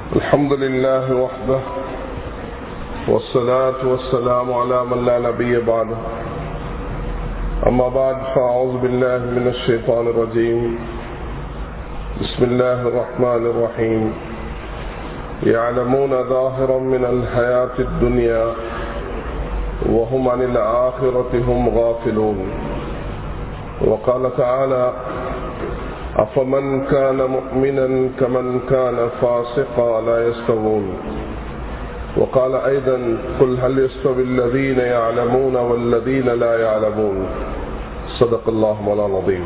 الحمد لله وحده والصلاة والسلام على من لا نبي بعده أما بعد فأعوذ بالله من الشيطان الرجيم بسم الله الرحمن الرحيم يعلمون ظاهرا من الحياة الدنيا وهم عن الآخرة هم غافلون وقال تعالى أفمن كان مؤمنا كمن كان فاسقا لا يستوون وقال أيضا قل هل يستوي الذين يعلمون والذين لا يعلمون صدق الله مولانا العظيم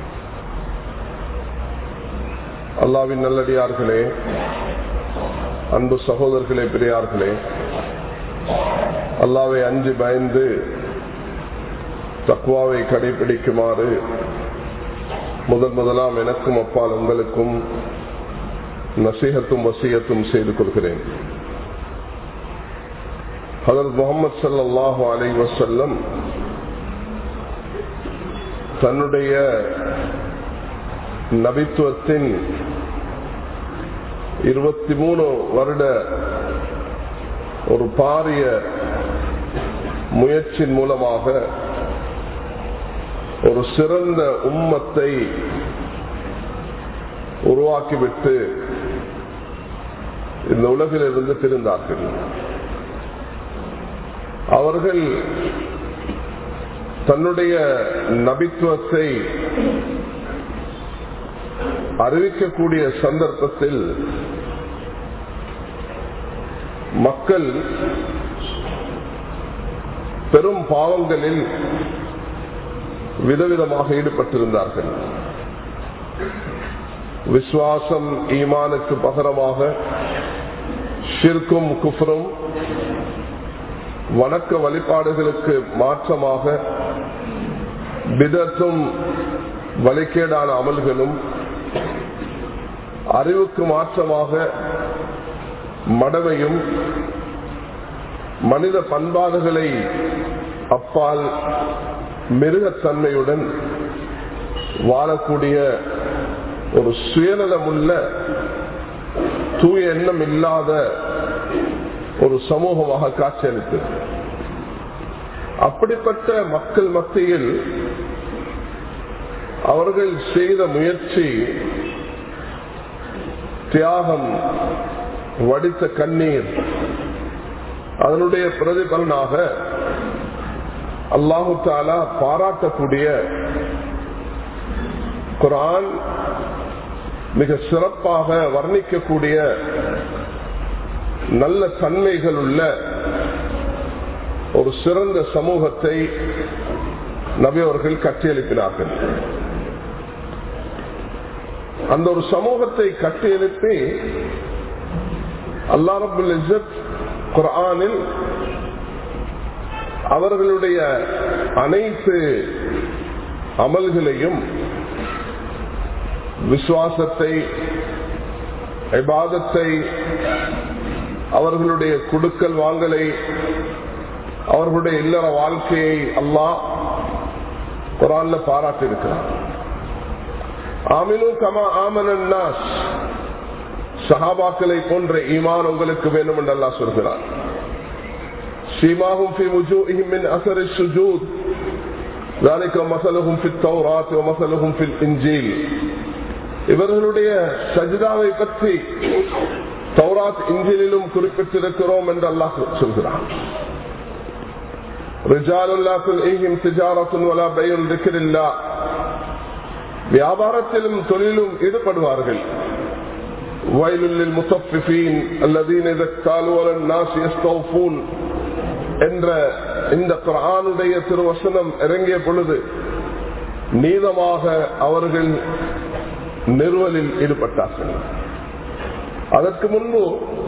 அல்லாவின் நல்லடியார்களே அன்பு சகோதரர்களே பெரியார்களே அல்லாவை அஞ்சு பயந்து தக்குவாவை கடைபிடிக்குமாறு முதல் முதலாம் எனக்கும் அப்பால் உங்களுக்கும் நசீகத்தும் வசியத்தும் செய்து கொள்கிறேன் ஹதரத் முகமது சல்லாஹு அலை வசல்லம் தன்னுடைய நபித்துவத்தின் இருபத்தி மூணு வருட ஒரு பாரிய முயற்சியின் மூலமாக ஒரு சிறந்த உம்மத்தை உருவாக்கிவிட்டு இந்த உலகில் இருந்து பிரிந்தார்கள் அவர்கள் தன்னுடைய நபித்துவத்தை அறிவிக்கக்கூடிய சந்தர்ப்பத்தில் மக்கள் பெரும் பாவங்களில் விதவிதமாக ஈடுபட்டிருந்தார்கள் விஸ்வாசம் ஈமானுக்கு பகரமாக ஷிர்கும் குஃபரும் வணக்க வழிபாடுகளுக்கு மாற்றமாக பிதத்தும் வழிகேடான அமல்களும் அறிவுக்கு மாற்றமாக மடமையும் மனித பண்பாடுகளை அப்பால் மிருகத்தன்மையுடன் வாழக்கூடிய ஒரு சுயநலமுள்ள தூய எண்ணம் இல்லாத ஒரு சமூகமாக காட்சியளித்தது அப்படிப்பட்ட மக்கள் மத்தியில் அவர்கள் செய்த முயற்சி தியாகம் வடித்த கண்ணீர் அதனுடைய பிரதிபலனாக அல்லாஹு தாலா பாராட்டக்கூடிய குரான் மிக சிறப்பாக வர்ணிக்கக்கூடிய நல்ல தன்மைகள் உள்ள ஒரு சிறந்த சமூகத்தை நபி அவர்கள் கட்டியெழுப்பினார்கள் அந்த ஒரு சமூகத்தை கட்டியெழுப்பி அல்லா ரபுல் இசத் குரானில் அவர்களுடைய அனைத்து அமல்களையும் விசுவாசத்தை இபாதத்தை அவர்களுடைய குடுக்கல் வாங்கலை அவர்களுடைய இல்லற வாழ்க்கையை அல்லாஹ் குரான்ல பாராட்டியிருக்கிறார் ஆமினு கமா ஆமனாஸ் சஹாபாக்களை போன்ற ஈமான் உங்களுக்கு வேண்டும் என்று அல்லா சொல்கிறார் سيماهم في وجوههم من اثر السجود ذلك مثلهم في التوراة ومثلهم في الانجيل இவர்களுடைய சஜிதாவை பற்றி தௌராத் இஞ்சிலும் குறிப்பிட்டிருக்கிறோம் என்று அல்லாஹ் சொல்கிறான் வியாபாரத்திலும் தொழிலும் ஈடுபடுவார்கள் வயலுள்ளில் முத்தப்பின் அல்லதீன் என்ற இந்த குரானுடைய திருவசனம் இறங்கிய பொழுது நீதமாக அவர்கள் நிறுவலில் ஈடுபட்டார்கள் அதற்கு முன்பு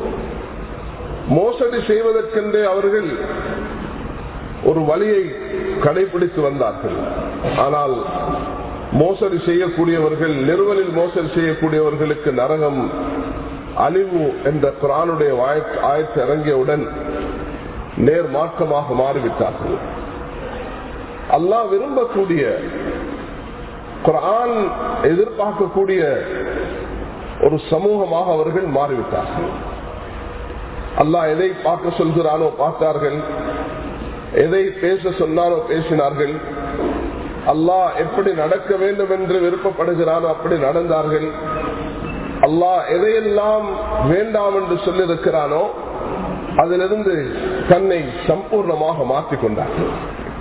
மோசடி செய்வதற்கென்றே அவர்கள் ஒரு வழியை கடைபிடித்து வந்தார்கள் ஆனால் மோசடி செய்யக்கூடியவர்கள் நிறுவலில் மோசடி செய்யக்கூடியவர்களுக்கு நரகம் அழிவு என்ற குரானுடைய ஆயத்து இறங்கியவுடன் நேர் மாற்றமாக மாறிவிட்டார்கள் அல்லாஹ் விரும்பக்கூடிய குரான் எதிர்பார்க்கக்கூடிய ஒரு சமூகமாக அவர்கள் மாறிவிட்டார்கள் அல்லாஹ் எதை பார்க்க சொல்கிறானோ பார்த்தார்கள் எதை பேச சொன்னாரோ பேசினார்கள் அல்லாஹ் எப்படி நடக்க வேண்டும் என்று விருப்பப்படுகிறானோ அப்படி நடந்தார்கள் அல்லாஹ் எதையெல்லாம் வேண்டாம் என்று சொல்லியிருக்கிறானோ அதிலிருந்து தன்னை சம்பூர்ணமாக மாற்றிக்கொண்டார்கள்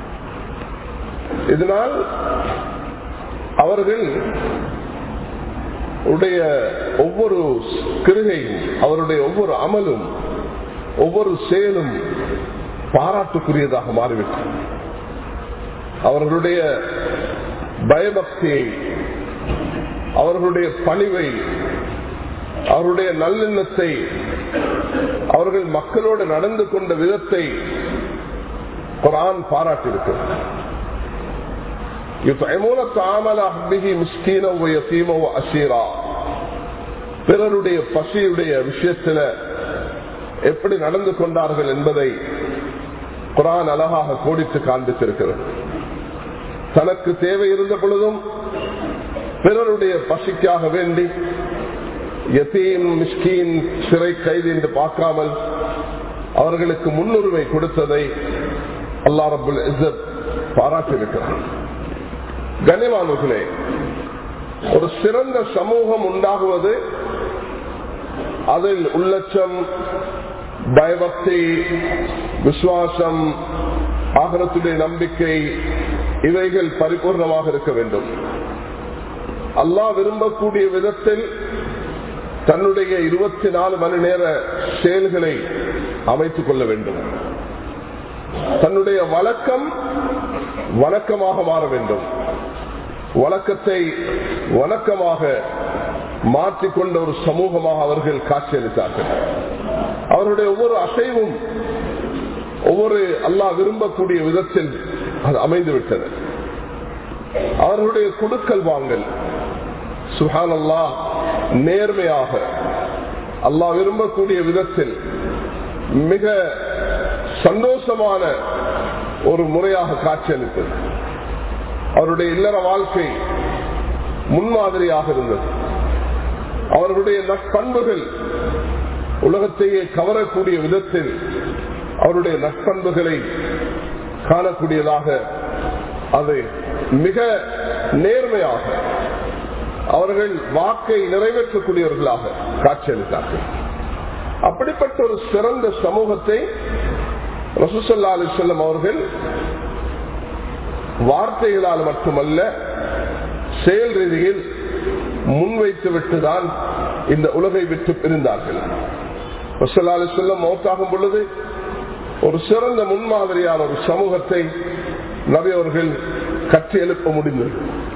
இதனால் அவர்கள் உடைய ஒவ்வொரு கிருகையும் அவருடைய ஒவ்வொரு அமலும் ஒவ்வொரு செயலும் பாராட்டுக்குரியதாக மாறிவிட்டது அவர்களுடைய பயபக்தியை அவர்களுடைய பணிவை அவருடைய நல்லெண்ணத்தை அவர்கள் மக்களோடு நடந்து கொண்ட விதத்தை குரான் பாராட்டியிருக்கிறது يطعمون الطعام على حبه مسكينا ويتيما واسيرا பிறருடைய பசியுடைய விஷயத்தில் எப்படி நடந்து கொண்டார்கள் என்பதை குரான் அழகாக கோடித்து காண்பித்திருக்கிறது தனக்கு தேவை இருந்த பொழுதும் பிறருடைய பசிக்காக வேண்டி யத்தீம் மிஸ்கீன் சிறை கைது என்று பார்க்காமல் அவர்களுக்கு முன்னுரிமை கொடுத்ததை அல்லா ரபுல் இசத் பாராட்டியிருக்கிறார் கனிமானுகளே ஒரு சிறந்த சமூகம் உண்டாகுவது அதில் உள்ளச்சம் பயபக்தி விசுவாசம் ஆகரத்துடைய நம்பிக்கை இவைகள் பரிபூர்ணமாக இருக்க வேண்டும் அல்லாஹ் விரும்பக்கூடிய விதத்தில் தன்னுடைய இருபத்தி நாலு மணி நேர செயல்களை அமைத்துக் கொள்ள வேண்டும் தன்னுடைய வழக்கம் வணக்கமாக மாற வேண்டும் வழக்கத்தை வணக்கமாக மாற்றிக்கொண்ட ஒரு சமூகமாக அவர்கள் காட்சியளித்தார்கள் அவருடைய ஒவ்வொரு அசைவும் ஒவ்வொரு அல்லாஹ் விரும்பக்கூடிய விதத்தில் அது அமைந்துவிட்டது அவர்களுடைய குடுக்கல் வாங்கல் சுஹான் அல்லாஹ் நேர்மையாக அல்லாஹ் விரும்பக்கூடிய விதத்தில் மிக சந்தோஷமான ஒரு முறையாக காட்சியளித்தது அவருடைய இல்லற வாழ்க்கை முன்மாதிரியாக இருந்தது அவர்களுடைய நற்பண்புகள் உலகத்தையே கவரக்கூடிய விதத்தில் அவருடைய நற்பண்புகளை காணக்கூடியதாக அது மிக நேர்மையாக அவர்கள் வாக்கை நிறைவேற்றக்கூடியவர்களாக காட்சியளித்தார்கள் அப்படிப்பட்ட ஒரு சிறந்த சமூகத்தை ரசூசல்லா அலி சொல்லம் அவர்கள் வார்த்தைகளால் மட்டுமல்ல செயல் ரீதியில் முன்வைத்து விட்டுதான் இந்த உலகை விட்டு பிரிந்தார்கள் ரசூல்லா அலி சொல்லம் மௌத்தாகும் பொழுது ஒரு சிறந்த முன்மாதிரியான ஒரு சமூகத்தை நபி அவர்கள் கட்டி எழுப்ப முடிந்தது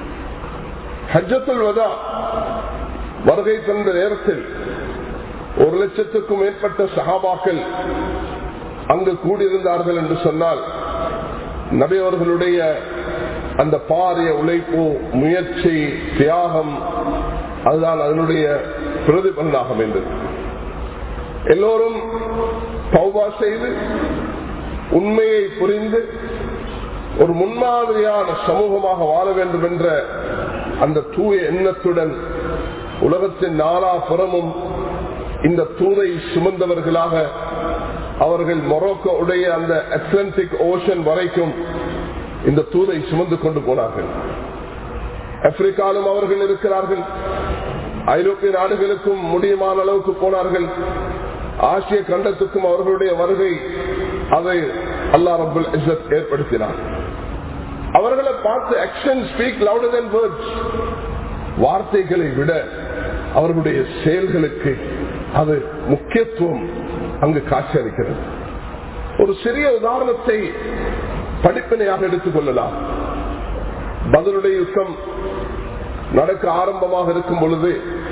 ஹஜ்ஜத்துல் வதா வருகை தந்த நேரத்தில் ஒரு லட்சத்துக்கும் மேற்பட்ட சகாபாக்கள் அங்கு கூடியிருந்தார்கள் என்று சொன்னால் நபி அவர்களுடைய அந்த பாரிய உழைப்பு முயற்சி தியாகம் அதுதான் அதனுடைய பிரதிபலனாக அமைந்தது எல்லோரும் பௌபா செய்து உண்மையை புரிந்து ஒரு முன்மாதிரியான சமூகமாக வாழ வேண்டும் என்ற அந்த தூய எண்ணத்துடன் உலகத்தின் நாலா புறமும் இந்த தூதை சுமந்தவர்களாக அவர்கள் மொரோக்கோ உடைய அந்த அட்லாண்டிக் ஓஷன் வரைக்கும் இந்த தூதை சுமந்து கொண்டு போனார்கள் ஆப்பிரிக்காலும் அவர்கள் இருக்கிறார்கள் ஐரோப்பிய நாடுகளுக்கும் முடியுமான அளவுக்கு போனார்கள் ஆசிய கண்டத்துக்கும் அவர்களுடைய வருகை அதை அல்லா ரபுல் இசத் ஏற்படுத்தினார் அவர்களை பார்த்து action speak louder than words வார்த்தைகளை விட அவர்களுடைய செயல்களுக்கு அது முக்கியத்துவம் அங்கு காட்சியளிக்கிறது ஒரு சிறிய உதாரணத்தை படிப்பினையாக எடுத்துக் கொள்ளலாம் பதிலுடைய யுத்தம் நடக்க ஆரம்பமாக இருக்கும் பொழுது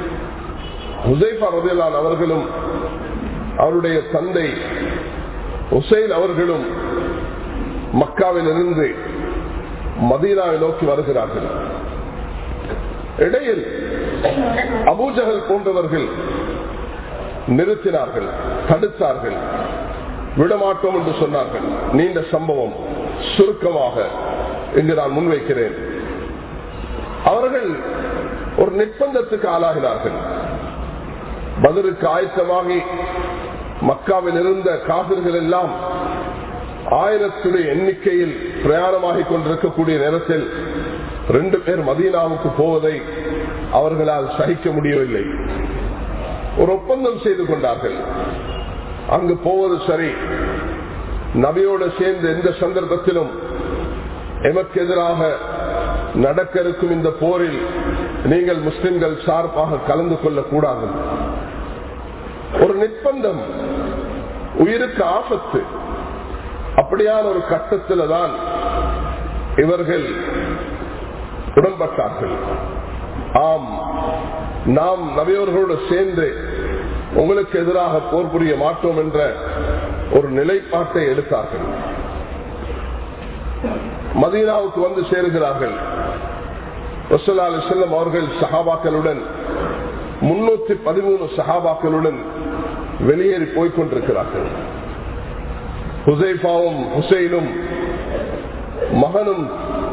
ஹுசைஃபா ரதிலான் அவர்களும் அவருடைய தந்தை ஹுசைன் அவர்களும் மக்காவில் இருந்து மதீனாவை நோக்கி வருகிறார்கள் இடையில் அபூஜகல் போன்றவர்கள் நிறுத்தினார்கள் தடுத்தார்கள் விடமாட்டோம் என்று சொன்னார்கள் நீண்ட சம்பவம் சுருக்கமாக இங்கு நான் முன்வைக்கிறேன் அவர்கள் ஒரு நிர்பந்தத்துக்கு ஆளாகினார்கள் பதிலுக்கு ஆயத்தமாகி மக்காவில் இருந்த காவிர்கள் எல்லாம் ஆயிரத்துடைய எண்ணிக்கையில் பிரயாணமாகிக் கொண்டிருக்கக்கூடிய நேரத்தில் ரெண்டு பேர் மதீனாவுக்கு போவதை அவர்களால் சகிக்க முடியவில்லை ஒரு ஒப்பந்தம் செய்து கொண்டார்கள் அங்கு போவது சரி நபியோடு சேர்ந்து எந்த சந்தர்ப்பத்திலும் எமக்கு எதிராக நடக்க இருக்கும் இந்த போரில் நீங்கள் முஸ்லிம்கள் சார்பாக கலந்து கொள்ளக்கூடாது ஒரு நிர்பந்தம் உயிருக்கு ஆபத்து அப்படியான ஒரு கட்டத்தில் தான் இவர்கள் உடன்பட்டார்கள் ஆம் நாம் நபியவர்களோடு சேர்ந்து உங்களுக்கு எதிராக போர் புரிய மாட்டோம் என்ற ஒரு நிலைப்பாட்டை எடுத்தார்கள் மதீனாவுக்கு வந்து சேருகிறார்கள் வசல்லா அலி செல்லம் அவர்கள் சஹாபாக்களுடன் முன்னூத்தி பதிமூணு சஹாபாக்களுடன் வெளியேறி போய்கொண்டிருக்கிறார்கள் ஹுசைஃபாவும் ஹுசைனும் மகனும்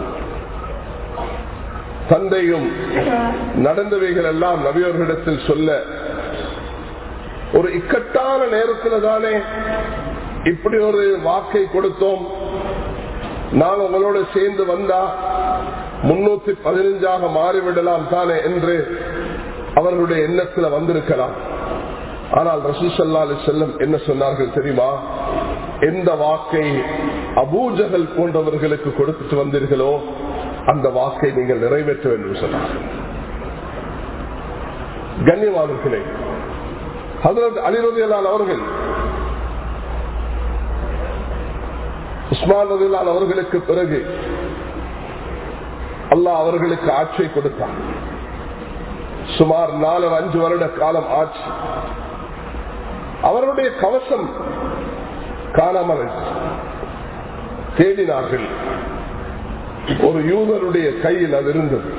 தந்தையும் நடந்தவைகள் எல்லாம் நபியவர்களிடத்தில் சொல்ல ஒரு இக்கட்டான நேரத்தில் தானே இப்படி ஒரு வாக்கை கொடுத்தோம் நான் உங்களோட சேர்ந்து வந்தா முன்னூத்தி பதினஞ்சாக மாறிவிடலாம் தானே என்று அவர்களுடைய எண்ணத்தில் வந்திருக்கலாம் ஆனால் ரசூசல்லா அலி செல்லம் என்ன சொன்னார்கள் தெரியுமா எந்த வாக்கை அபூஜகல் போன்றவர்களுக்கு கொடுத்துட்டு வந்தீர்களோ அந்த வாக்கை நீங்கள் நிறைவேற்ற வேண்டும் சொன்னார்கள் கண்ணியமானவர்களே ஹசரத் அலிரதியலால் அவர்கள் உஸ்மான் ரதிலால் அவர்களுக்கு பிறகு அல்லாஹ் அவர்களுக்கு ஆட்சியை கொடுத்தார் சுமார் நாலு அஞ்சு வருட காலம் ஆட்சி அவருடைய கவசம் காணாமல் தேடினார்கள் ஒரு யூதருடைய கையில் அது இருந்தது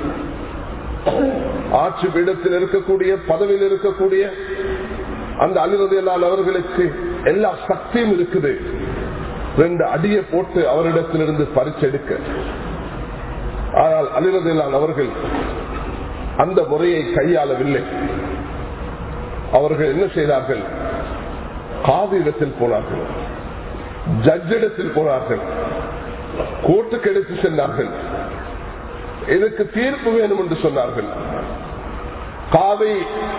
ஆட்சி பீடத்தில் இருக்கக்கூடிய பதவியில் இருக்கக்கூடிய அந்த அலிரதையலால் அவர்களுக்கு எல்லா சக்தியும் இருக்குது ரெண்டு அடியை போட்டு அவரிடத்திலிருந்து பறிச்செடுக்க ஆனால் அலிரதையலால் அவர்கள் அந்த முறையை கையாளவில்லை அவர்கள் என்ன செய்தார்கள் காது இடத்தில் போனார்கள் ஜட்ஜிடத்தில் போனார்கள் கோர்ட்டுக்கு எடுத்து சென்றார்கள் இதற்கு தீர்ப்பு வேணும் என்று சொன்னார்கள் காதை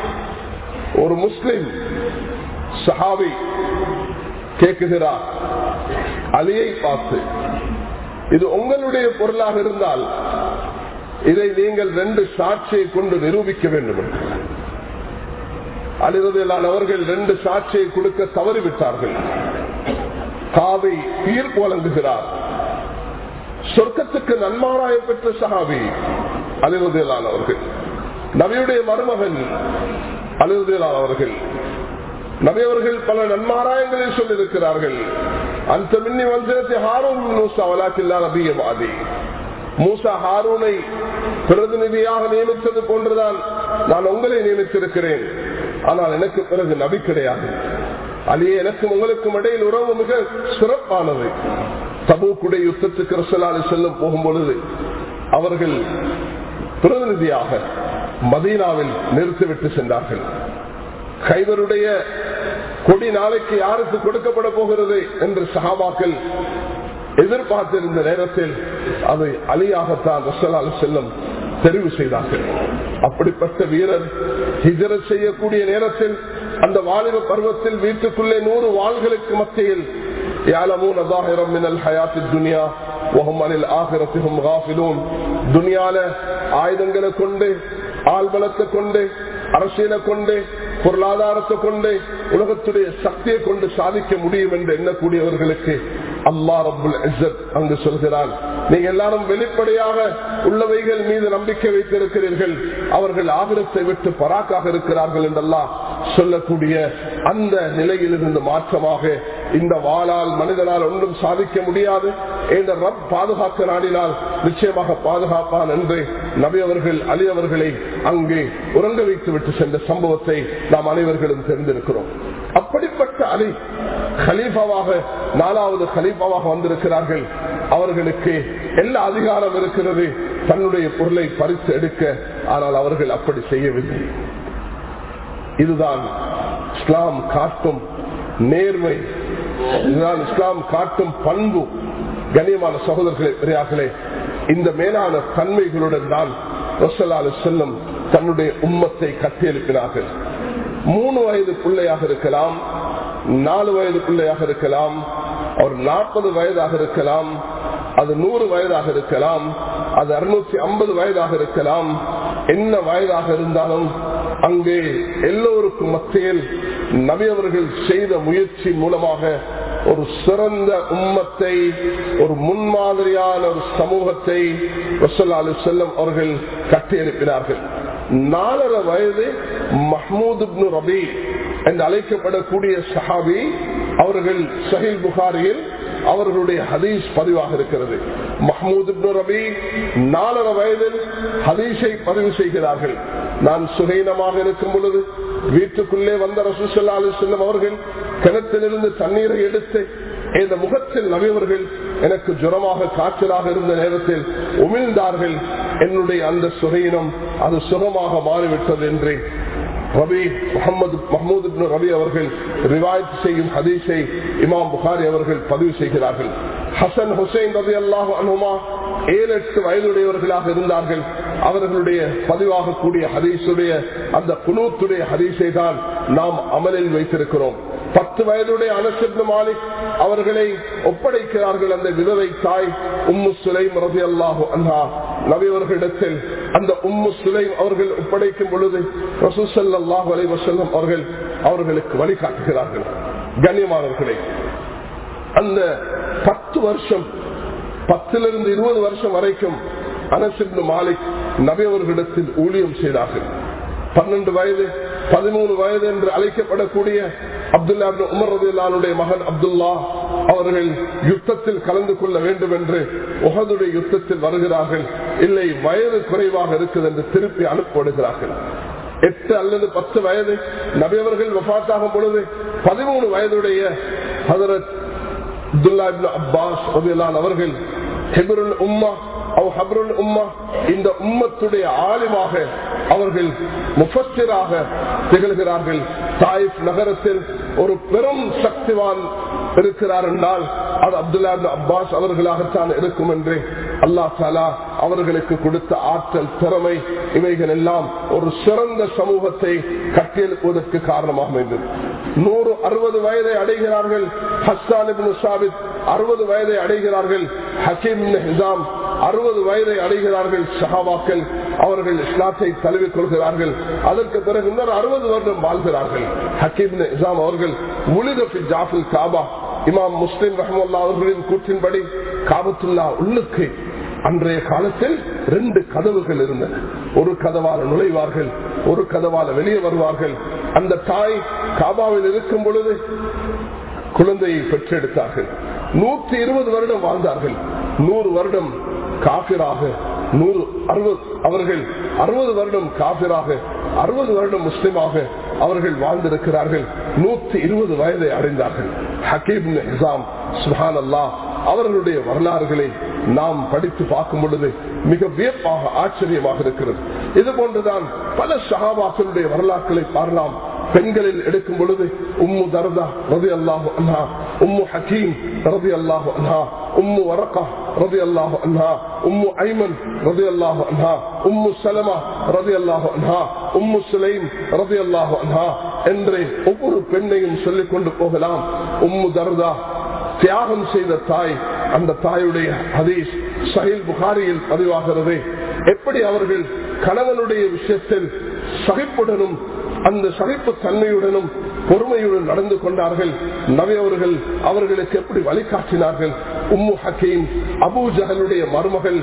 ஒரு முஸ்லிம் சஹாபி கேட்குகிறார் அலியை பார்த்து இது உங்களுடைய பொருளாக இருந்தால் இதை நீங்கள் ரெண்டு சாட்சியை கொண்டு நிரூபிக்க வேண்டும் அலிரதிலான் அவர்கள் ரெண்டு சாட்சியை கொடுக்க தவறிவிட்டார்கள் காவை தீர்ப்பு வழங்குகிறார் சொர்க்கத்துக்கு நன்மாராய பெற்ற சஹாபி அலிரதிலான் அவர்கள் நபியுடைய மருமகன் அலிரதிலான் அவர்கள் நபியவர்கள் பல நன்மாராயங்களை சொல்லியிருக்கிறார்கள் அந்த மின்னி வஞ்சனத்தை ஹாரூன் மூசா வலாக்கில்லா நபியவாதி மூசா ஹாரூனை பிரதிநிதியாக நியமித்தது போன்றுதான் நான் உங்களை நியமித்திருக்கிறேன் ஆனால் எனக்கு பிறகு நபி கிடையாது அலியே எனக்கும் உங்களுக்கும் இடையில் உறவு மிக சிறப்பானது தபூக்குடைய யுத்தத்துக்கு ரசலாலி செல்லும் போகும் பொழுது அவர்கள் பிரதிநிதியாக மதீனாவில் நிறுத்திவிட்டு சென்றார்கள் கைவருடைய கொடி நாளைக்கு யாருக்கு கொடுக்கப்பட போகிறது என்று சகாபாக்கள் எதிர்பார்த்திருந்த நேரத்தில் அதை அலியாகத்தான் ரசலால் செல்லும் தெரிவு செய்தார்கள் அப்படிப்பட்ட வீரர் ஹிஜர செய்யக்கூடிய நேரத்தில் அந்த வாலிப பருவத்தில் வீட்டுக்குள்ளே நூறு வாள்களுக்கு மத்தியில் يعلمون ظاهرا من الحياة الدنيا وهم عن الآخرة هم غافلون துனியால ஆயுதங்களை கொண்டு ஆள்பலத்தை கொண்டு அரசியலை கொண்டு பொருளாதாரத்தை கொண்டு உலகத்துடைய சக்தியை கொண்டு சாதிக்க முடியும் என்று எண்ணக்கூடியவர்களுக்கு அல்லா ரபுல் அங்கு சொல்கிறான் நீங்க எல்லாரும் வெளிப்படையாக உள்ளவைகள் மீது நம்பிக்கை வைத்திருக்கிறீர்கள் அவர்கள் ஆகிரத்தை விட்டு பராக்காக இருக்கிறார்கள் என்றெல்லாம் சொல்லக்கூடிய அந்த நிலையிலிருந்து மாற்றமாக இந்த வாளால் மனிதனால் ஒன்றும் சாதிக்க முடியாது இந்த ரப் பாதுகாக்க நாடினால் நிச்சயமாக பாதுகாப்பான் என்று நபி அவர்கள் அலி அவர்களை அங்கே உறங்க வைத்து விட்டு சென்ற சம்பவத்தை நாம் அனைவர்களும் தெரிந்திருக்கிறோம் அப்படிப்பட்ட அலி ஹலீஃபாவாக நாலாவது ஹலீஃபாவாக வந்திருக்கிறார்கள் அவர்களுக்கு எல்லா அதிகாரம் இருக்கிறது தன்னுடைய பொருளை பறித்து எடுக்க ஆனால் அவர்கள் அப்படி செய்யவில்லை இதுதான் இஸ்லாம் காட்டும் நேர்மை இதுதான் இஸ்லாம் காட்டும் பண்பு கண்ணியமான சகோதரர்களே பெரியார்களே இந்த மேலான தன்மைகளுடன் தான் ரசலாலு செல்லம் தன்னுடைய உம்மத்தை கட்டியெழுப்பினார்கள் மூணு வயது பிள்ளையாக இருக்கலாம் நாலு வயது பிள்ளையாக இருக்கலாம் அவர் நாற்பது வயதாக இருக்கலாம் அது நூறு வயதாக இருக்கலாம் அது அறுநூத்தி ஐம்பது வயதாக இருக்கலாம் என்ன வயதாக இருந்தாலும் அங்கே எல்லோருக்கும் மத்தியில் நபி அவர்கள் செய்த முயற்சி மூலமாக ஒரு சிறந்த உம்மத்தை ஒரு முன்மாதிரியான ஒரு சமூகத்தை வசல்லாலு செல்லம் அவர்கள் கட்டியெழுப்பினார்கள் நாலரை வயது மஹமூத் ரபி என்று அழைக்கப்படக்கூடிய சஹாபி அவர்கள் சஹில் புகாரியில் அவர்களுடைய ஹதீஸ் பதிவாக இருக்கிறது மஹமூத் ரபி நாலரை வயதில் ஹதீஸை பதிவு செய்கிறார்கள் நான் சுகைனமாக இருக்கும் பொழுது வீட்டுக்குள்ளே வந்த ரசூசல்லா அலி செல்லம் அவர்கள் கிணத்திலிருந்து தண்ணீரை எடுத்து இந்த முகத்தில் நபியவர்கள் எனக்கு ஜுரமாக காய்ச்சலாக இருந்த நேரத்தில் உமிழ்ந்தார்கள் என்னுடைய அந்த சுகையினம் அது சுகமாக மாறிவிட்டது என்று ரபி முகமது மஹமூத் ரபி அவர்கள் ரிவாயத் செய்யும் ஹதீஸை இமாம் புகாரி அவர்கள் பதிவு செய்கிறார்கள் ஹசன் ஹுசைன் ரபி அல்லாஹு அனுமா ஏழு எட்டு வயதுடையவர்களாக இருந்தார்கள் அவர்களுடைய பதிவாகக்கூடிய ஹதீஸுடைய அந்த குனூத்துடைய ஹதீஸை தான் நாம் அமலில் வைத்திருக்கிறோம் பத்து வயதுடைய அனசிப்னு மாலிக் அவர்களை ஒப்படைக்கிறார்கள் அந்த விதவை தாய் உம்மு சுலைம் ரபி அல்லாஹு அன்ஹா நபியவர்களிடத்தில் அந்த உம்மு சுலைம் அவர்கள் ஒப்படைக்கும் பொழுது ரசூசல்லாஹு அலை வசல்லம் அவர்கள் அவர்களுக்கு வழிகாட்டுகிறார்கள் கண்ணியமானவர்களே அந்த பத்து வருஷம் பத்திலிருந்து இருபது வருஷம் வரைக்கும் அனசிப்னு மாலிக் நபியவர்களிடத்தில் ஊழியம் செய்தார்கள் பன்னெண்டு வயது பதிமூணு வயது என்று அழைக்கப்படக்கூடிய அப்துல்லா உமர் ரதியுல்லானுடைய மகன் அப்துல்லா அவர்கள் யுத்தத்தில் கலந்து கொள்ள வேண்டும் என்று உகதுடைய யுத்தத்தில் வருகிறார்கள் இல்லை வயது குறைவாக இருக்குது என்று திருப்பி அனுப்பிவிடுகிறார்கள் எட்டு அல்லது பத்து வயது நபியவர்கள் வபாத்தாகும் பொழுது பதிமூணு வயதுடைய ஹதரத் அப்துல்லா அப்பாஸ் ரதியுல்லான் அவர்கள் ஹெபருல் உம்மா ஹபருல் உம்மா இந்த உம்மத்துடைய ஆலிமாக அவர்கள் முஃபத்திராக திகழ்கிறார்கள் தாயிப் நகரத்தில் ஒரு பெரும் சக்திவான் இருக்கிறார் என்றால் அது அப்துல்லா அப்பாஸ் அவர்களாகத்தான் இருக்கும் என்று அல்லா தாலா அவர்களுக்கு கொடுத்த ஆற்றல் திறமை இவைகள் எல்லாம் ஒரு சிறந்த சமூகத்தை கட்டியெழுப்புவதற்கு காரணமாக இருந்தது நூறு அறுபது வயதை அடைகிறார்கள் ஹஸ்தான் சாபித் அறுபது வயதை அடைகிறார்கள் ஹக்கீம் ஹிசாம் அறுபது வயதை அடைகிறார்கள் சஹாபாக்கள் அவர்கள் இஸ்லாத்தை தழுவிக் கொள்கிறார்கள் அதற்கு பிறகு இன்னொரு அறுபது வருடம் வாழ்கிறார்கள் ஹக்கீம் இஸ்லாம் அவர்கள் முலிதபி ஜாஃபில் காபா இமாம் முஸ்லிம் ரஹமுல்லா அவர்களின் கூற்றின்படி காபத்துல்லா உள்ளுக்கு அன்றைய காலத்தில் ரெண்டு கதவுகள் இருந்தன ஒரு கதவால நுழைவார்கள் ஒரு கதவால வெளியே வருவார்கள் அந்த தாய் காபாவில் இருக்கும் பொழுது குழந்தையை பெற்றெடுத்தார்கள் நூற்றி இருபது வருடம் வாழ்ந்தார்கள் நூறு வருடம் காபிராக நூறு அறுபது அவர்கள் அறுபது வருடம் காபிராக அறுபது வருடம் முஸ்லிமாக அவர்கள் வாழ்ந்திருக்கிறார்கள் நூத்தி இருபது வயதை அடைந்தார்கள் ஹக்கீப் நிசாம் சுஹான் அல்லா அவர்களுடைய வரலாறுகளை நாம் படித்து பார்க்கும் பொழுது மிக வியப்பாக ஆச்சரியமாக இருக்கிறது இது போன்றுதான் பல சகாபாக்களுடைய வரலாறுகளை பாரலாம் பெண்களில் எடுக்கும் பொழுது உம்மு தர்தா ரவி அல்லாஹு அன்ஹா உம்மு ஹக்கீம் ரவி அல்லாஹு அன்ஹா உம்மு வரக்கா ரவி அல்லாஹு அன்ஹா உம்மு ஐமன் ரவி அல்லாஹு அன்ஹா உம்மு சலமா ரவி அல்லாஹு அன்ஹா உம்மு சுலைம் ரவி அல்லாஹு அன்ஹா என்று ஒவ்வொரு பெண்ணையும் சொல்லிக் கொண்டு போகலாம் உம்மு தர்தா தியாகம் செய்த தாய் அந்த தாயுடைய ஹதீஸ் சஹில் புகாரியில் பதிவாகிறது எப்படி அவர்கள் கணவனுடைய விஷயத்தில் சகிப்புடனும் அந்த சகிப்பு தன்மையுடனும் பொறுமையுடன் நடந்து கொண்டார்கள் நபி அவர்கள் அவர்களுக்கு எப்படி வழிகாட்டினார்கள் உம்மு ஹக்கீம் அபு ஜஹலுடைய மருமகள்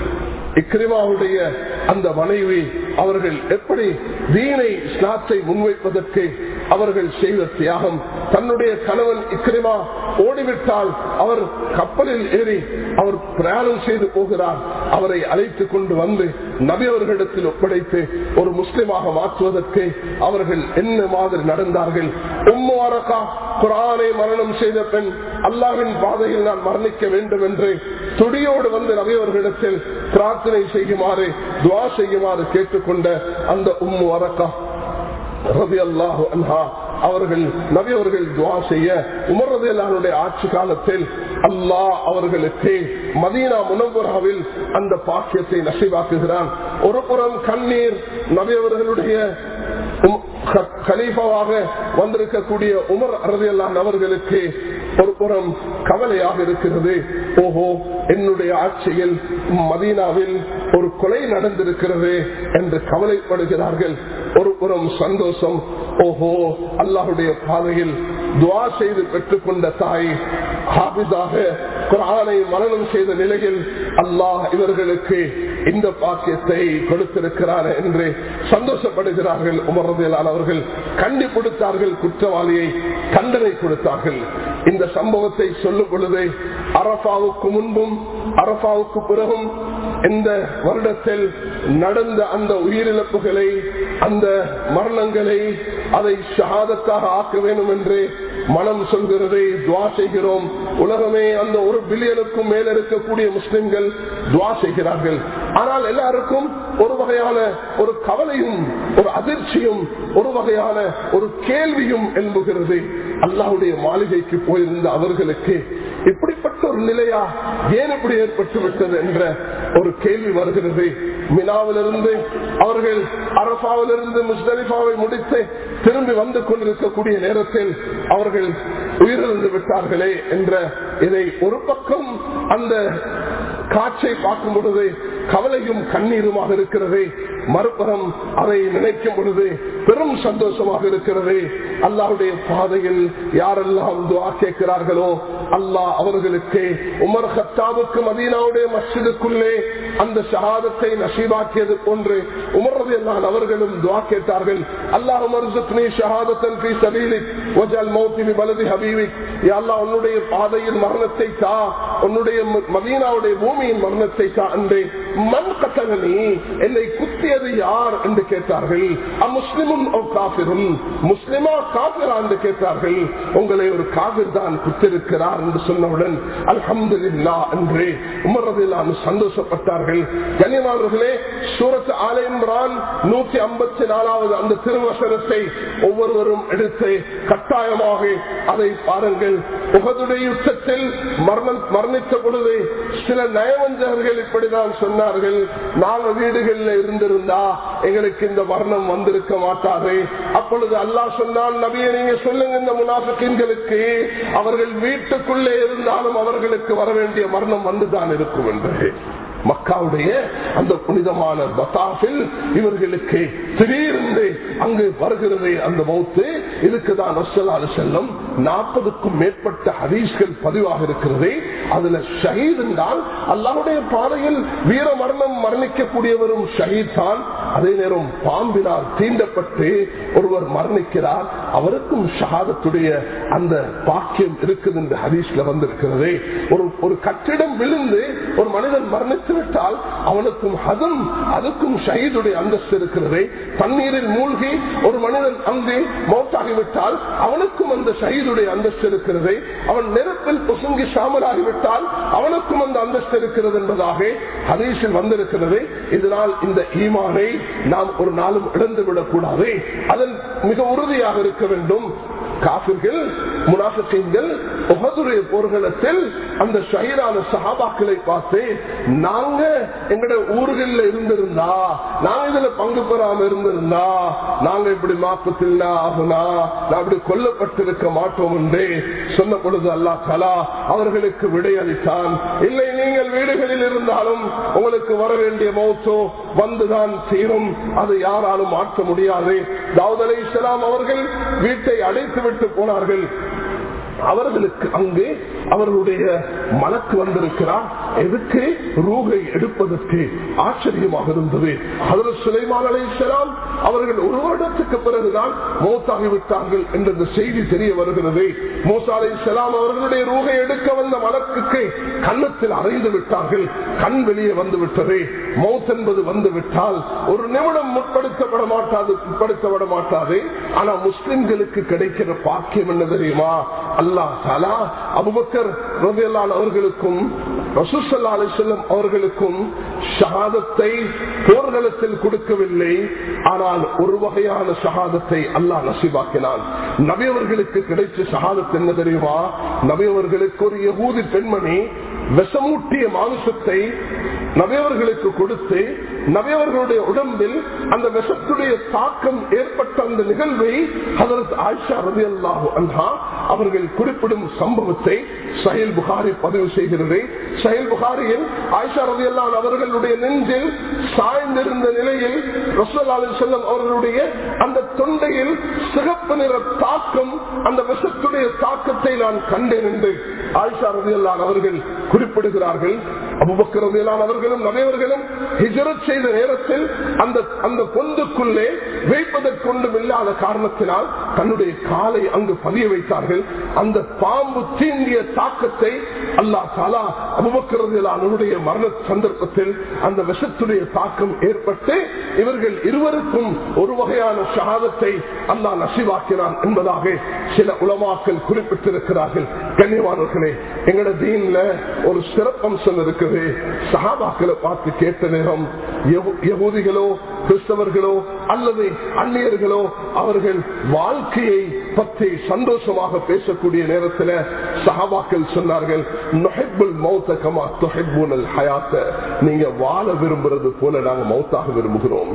இக்ரிமாவுடைய அந்த மனைவி அவர்கள் எப்படி தீனை ஸ்நாத்தை முன்வைப்பதற்கு அவர்கள் செய்த தியாகம் தன்னுடைய கணவன் இக்ரிமா ஓடிவிட்டால் அவர் கப்பலில் ஏறி அவர் பிரயாணம் செய்து போகிறார் அவரை அழைத்து கொண்டு வந்து நபி அவர்களிடத்தில் ஒப்படைத்து ஒரு முஸ்லிமாக மாற்றுவதற்கு அவர்கள் என்ன மாதிரி நடந்தார்கள் உம்மு அரக்கா குரானை மரணம் செய்த பெண் அல்லாவின் பாதையில் நான் மரணிக்க வேண்டும் என்று துடியோடு வந்து நபி அவர்களிடத்தில் பிரார்த்தனை செய்யுமாறு துவா செய்யுமாறு கேட்டுக்கொண்ட அந்த உம்மு அரக்கா ரலியல்லாஹு அன்ஹா அவர்கள் நபி அவர்கள் துவா செய்ய உமர் ரலியல்லாஹுடைய ஆட்சி காலத்தில் அல்லாஹ் அவர்களுக்கு மதீனா முனவராவில் அந்த பாக்கியத்தை நசிவாக்குகிறான் ஒரு புறம் கண்ணீர் நபி அவர்களுடைய கலீஃபாவாக வந்திருக்கக்கூடிய உமர் அரதியல்லான் அவர்களுக்கு ஒரு புறம் கவலையாக இருக்கிறது ஓஹோ என்னுடைய ஆட்சியில் மதீனாவில் ஒரு கொலை நடந்திருக்கிறது என்று கவலைப்படுகிறார்கள் ஒரு புறம் சந்தோஷம் ஓஹோ அல்லாஹுடைய பாதையில் துவா செய்து பெற்றுக்கொண்ட தாய் ஹாபிதாக குரானை மரணம் செய்த நிலையில் அல்லாஹ் இவர்களுக்கு இந்த பாக்கியத்தை கொடுத்திருக்கிறார் என்று சந்தோஷப்படுகிறார்கள் உமர்றதிலான அவர்கள் கண்டிப்படுத்தார்கள் குற்றவாளியை தண்டனை கொடுத்தார்கள் இந்த சம்பவத்தை சொல்லும் பொழுது அரபாவுக்கு முன்பும் அரபாவுக்கு பிறகும் இந்த வருடத்தில் நடந்த அந்த உயிரிழப்புகளை அந்த மரணங்களை அதை ஷஹாதத்தாக ஆக்க வேண்டும் என்று மனம் சொல்கிறதை துவா செய்கிறோம் உலகமே அந்த ஒரு பில்லியனுக்கும் மேல இருக்கக்கூடிய முஸ்லிம்கள் துவா செய்கிறார்கள் ஆனால் எல்லாருக்கும் ஒரு வகையான ஒரு கவலையும் ஒரு அதிர்ச்சியும் ஒரு வகையான ஒரு கேள்வியும் எழும்புகிறது அல்லாஹுடைய மாளிகைக்கு போயிருந்த அவர்களுக்கு இப்படிப்பட்ட ஒரு நிலையா ஏன் இப்படி ஏற்பட்டு விட்டது என்ற ஒரு கேள்வி வருகிறது மினாவிலிருந்து அவர்கள் அரபாவிலிருந்து முஸ்தலிஃபாவை முடித்து திரும்பி வந்து கொண்டிருக்கக்கூடிய நேரத்தில் அவர்கள் உயிரிழந்து விட்டார்களே என்ற இதை ஒரு பக்கம் அந்த காட்சை பார்க்கும் பொழுது கவலையும் கண்ணீருமாக இருக்கிறது மறுபுறம் அதை நினைக்கும் பொழுது பெரும் சந்தோஷமாக இருக்கிறது அல்லாவுடைய பாதையில் யாரெல்லாம் துவா கேட்கிறார்களோ அல்லாஹ் அவர்களுக்கு உமர் ஹத்தாவுக்கு மதீனாவுடைய மஸ்ஜிதுக்குள்ளே அந்த ஷஹாதத்தை நசீபாக்கியது போன்று உமர்றது எல்லாம் அவர்களும் துவா கேட்டார்கள் அல்லாஹ் உமர்சுக்னி ஷஹாதத்தன் பி சபீலிக் வஜல் மௌத்தி பலதி ஹபீபிக் யா அல்லாஹ் உன்னுடைய பாதையில் மரணத்தை தா உன்னுடைய மதீனாவுடைய பூமியின் மரணத்தை தா அன்றே மண் கட்டணி என்னை குத்தியது யார் என்று கேட்டார்கள் அம்முஸ்லிமும் காபிரும் முஸ்லிமா காபிரா என்று கேட்டார்கள் உங்களை ஒரு காபிர் தான் குத்திருக்கிறார் என்று சொன்னவுடன் அல்ஹம்து என்று உமரதிலான் சந்தோஷப்பட்டார்கள் கனிமானவர்களே சூரத் ஆலை இம்ரான் நூத்தி ஐம்பத்தி நாலாவது அந்த திருவசனத்தை ஒவ்வொருவரும் எடுத்து கட்டாயமாக அதை பாருங்கள் உகதுடைய யுத்தத்தில் மரணம் மரணித்த பொழுது சில நயவஞ்சகர்கள் இப்படிதான் சொன்னார்கள் நாங்க வீடுகளில் இருந்திருந்தா எங்களுக்கு இந்த மரணம் வந்திருக்க மாட்டாது அப்பொழுது அல்லாஹ் சொன்னால் நபியை நீங்க சொல்லுங்க இந்த முனாஃபிக்கின்களுக்கு அவர்கள் வீட்டுக்குள்ளே இருந்தாலும் அவர்களுக்கு வர வேண்டிய மரணம் வந்துதான் இருக்கும் என்று மக்காவுடைய அந்த புனிதமான பத்தாஃபில் இவர்களுக்கு திடீர்ந்து அங்கு வருகிறது அந்த மௌத்து இதுக்குதான் செல்லும் நாற்பதுக்கும் மேற்பட்ட ஹதீஸ்கள் பதிவாக இருக்கிறது அதுல ஷஹீத் என்றால் அல்லாவுடைய பாதையில் வீர மரணம் மரணிக்கக்கூடியவரும் ஷஹீத் தான் அதே நேரம் பாம்பினால் தீண்டப்பட்டு ஒருவர் மரணிக்கிறார் அவருக்கும் ஷஹாதத்துடைய அந்த பாக்கியம் இருக்குது என்று ஹதீஸ்ல வந்திருக்கிறது ஒரு ஒரு கட்டிடம் விழுந்து ஒரு மனிதன் மரணித்து விட்டால் அவனுக்கும் அதும் அதுக்கும் ஷஹீதுடைய அந்தஸ்து இருக்கிறது தண்ணீரில் மூழ்கி ஒரு மனிதன் அங்கே மௌத்தாகிவிட்டால் அவனுக்கும் அந்த ஷஹீதுடைய அந்தஸ்து இருக்கிறது அவன் நெருப்பில் பொசுங்கி சாமலாகிவிட்டால் அவனுக்கும் அந்த அந்தஸ்து இருக்கிறது என்பதாக ஹதீஷில் வந்திருக்கிறது இதனால் இந்த ஈமானை நாம் ஒரு நாளும் இழந்துவிடக் கூடாது அதன் மிக உறுதியாக இருக்க வேண்டும் காபிர்கள் முனாஃபிகள் உகதுடைய போர்க்களத்தில் அந்த ஷஹீரான சஹாபாக்களை பார்த்து நாங்க எங்கட ஊர்களில் இருந்திருந்தா நாங்க இதுல பங்கு பெறாம இருந்திருந்தா நாங்க இப்படி மாப்பத்தில் ஆகுனா நான் அப்படி கொல்லப்பட்டிருக்க மாட்டோம் என்று சொன்ன பொழுது அல்லா கலா அவர்களுக்கு விடையளித்தான் இல்லை நீங்கள் வீடுகளில் இருந்தாலும் உங்களுக்கு வர வேண்டிய மௌத்தோ வந்துதான் தீரும் அது யாராலும் மாற்ற முடியாது தாவூத் அலி இஸ்லாம் அவர்கள் வீட்டை அடைத்து விட்டு போனார்கள் அவர்களுக்கு அங்கே அவர்களுடைய மலக்கு வந்திருக்கிறார் எதுக்கு ரூகை எடுப்பதற்கு ஆச்சரியமாக இருந்தது அதில் சுலைமான் அலைசலாம் அவர்கள் ஒரு வருடத்துக்கு பிறகுதான் மோத்தாகிவிட்டார்கள் என்ற இந்த செய்தி தெரிய வருகிறது மூசா அலை செலாம் அவர்களுடைய ரூகை எடுக்க வந்த மலக்குக்கு கன்னத்தில் அறைந்து விட்டார்கள் கண் வெளியே வந்து விட்டது மௌத் என்பது வந்து விட்டால் ஒரு நிமிடம் முற்படுத்தப்பட மாட்டாது முற்படுத்தப்பட மாட்டாது ஆனா முஸ்லிம்களுக்கு கிடைக்கிற பாக்கியம் என்ன தெரியுமா அல்லா தலா அபுபக்கர் ரவியல்லான் அவர்களுக்கும் ரசூசல்லா அலிசல்லம் அவர்களுக்கும் ஷஹாதத்தை போர்க்களத்தில் கொடுக்கவில்லை ஆனால் ஒரு வகையான ஷஹாதத்தை அல்லாஹ் நசிவாக்கினான் நபியவர்களுக்கு கிடைச்ச ஷஹாதத் என்ன தெரியுமா நபியவர்களுக்கு ஒரு யகூதி பெண்மணி விஷமூட்டிய மாமிசத்தை நபியவர்களுக்கு கொடுத்து நபியவர்களுடைய உடம்பில் அந்த விஷத்துடைய தாக்கம் ஏற்பட்ட அந்த நிகழ்வை அதற்கு ஆயிஷா ரவி அல்லாஹு அன்ஹா அவர்கள் குறிப்பிடும் சம்பவத்தை சஹில் புகாரி பதிவு செய்கிறது சஹில் புகாரியில் ஆயிஷா ரவி அல்லான் அவர்களுடைய நெஞ்சில் சாய்ந்திருந்த நிலையில் ரசூல்லா செல்லம் அவர்களுடைய அந்த தொண்டையில் சிகப்பு நிற தாக்கம் அந்த விஷத்துடைய தாக்கத்தை நான் கண்டேன் என்று ஆயிஷா ரவி அல்லான் அவர்கள் குறிப்பிடுகிறார்கள் அபுபக்கர் ரவி அல்லான் அவர்களும் நபையவர்களும் ஹிஜரத் செய்த நேரத்தில் அந்த அந்த பொந்துக்குள்ளே வைப்பதற்கொண்டும் இல்லாத காரணத்தினால் தன்னுடைய காலை அங்கு பதிய வைத்தார்கள் அந்த பாம்பு தீண்டிய தாக்கத்தை அல்லா தாலா அபுபக்கரதிலானுடைய மரண சந்தர்ப்பத்தில் அந்த விஷத்துடைய தாக்கம் ஏற்பட்டு இவர்கள் இருவருக்கும் ஒரு வகையான ஷஹாதத்தை அல்லாஹ் நசிவாக்கினான் என்பதாக சில உலமாக்கள் குறிப்பிட்டிருக்கிறார்கள் கண்ணியமானவர்களே எங்கட தீன்ல ஒரு சிறப்பம்சம் இருக்குது சஹாபாக்களை பார்த்து கேட்ட நேரம் யகுதிகளோ கிறிஸ்தவர்களோ அல்லது அந்நியர்களோ அவர்கள் வாழ்க்கையை பற்றி சந்தோஷமாக பேசக்கூடிய நேரத்தில் சஹாபாக்கள் சொன்னார்கள் நீங்க வாழ விரும்புறது போல நாங்க மௌத்தாக விரும்புகிறோம்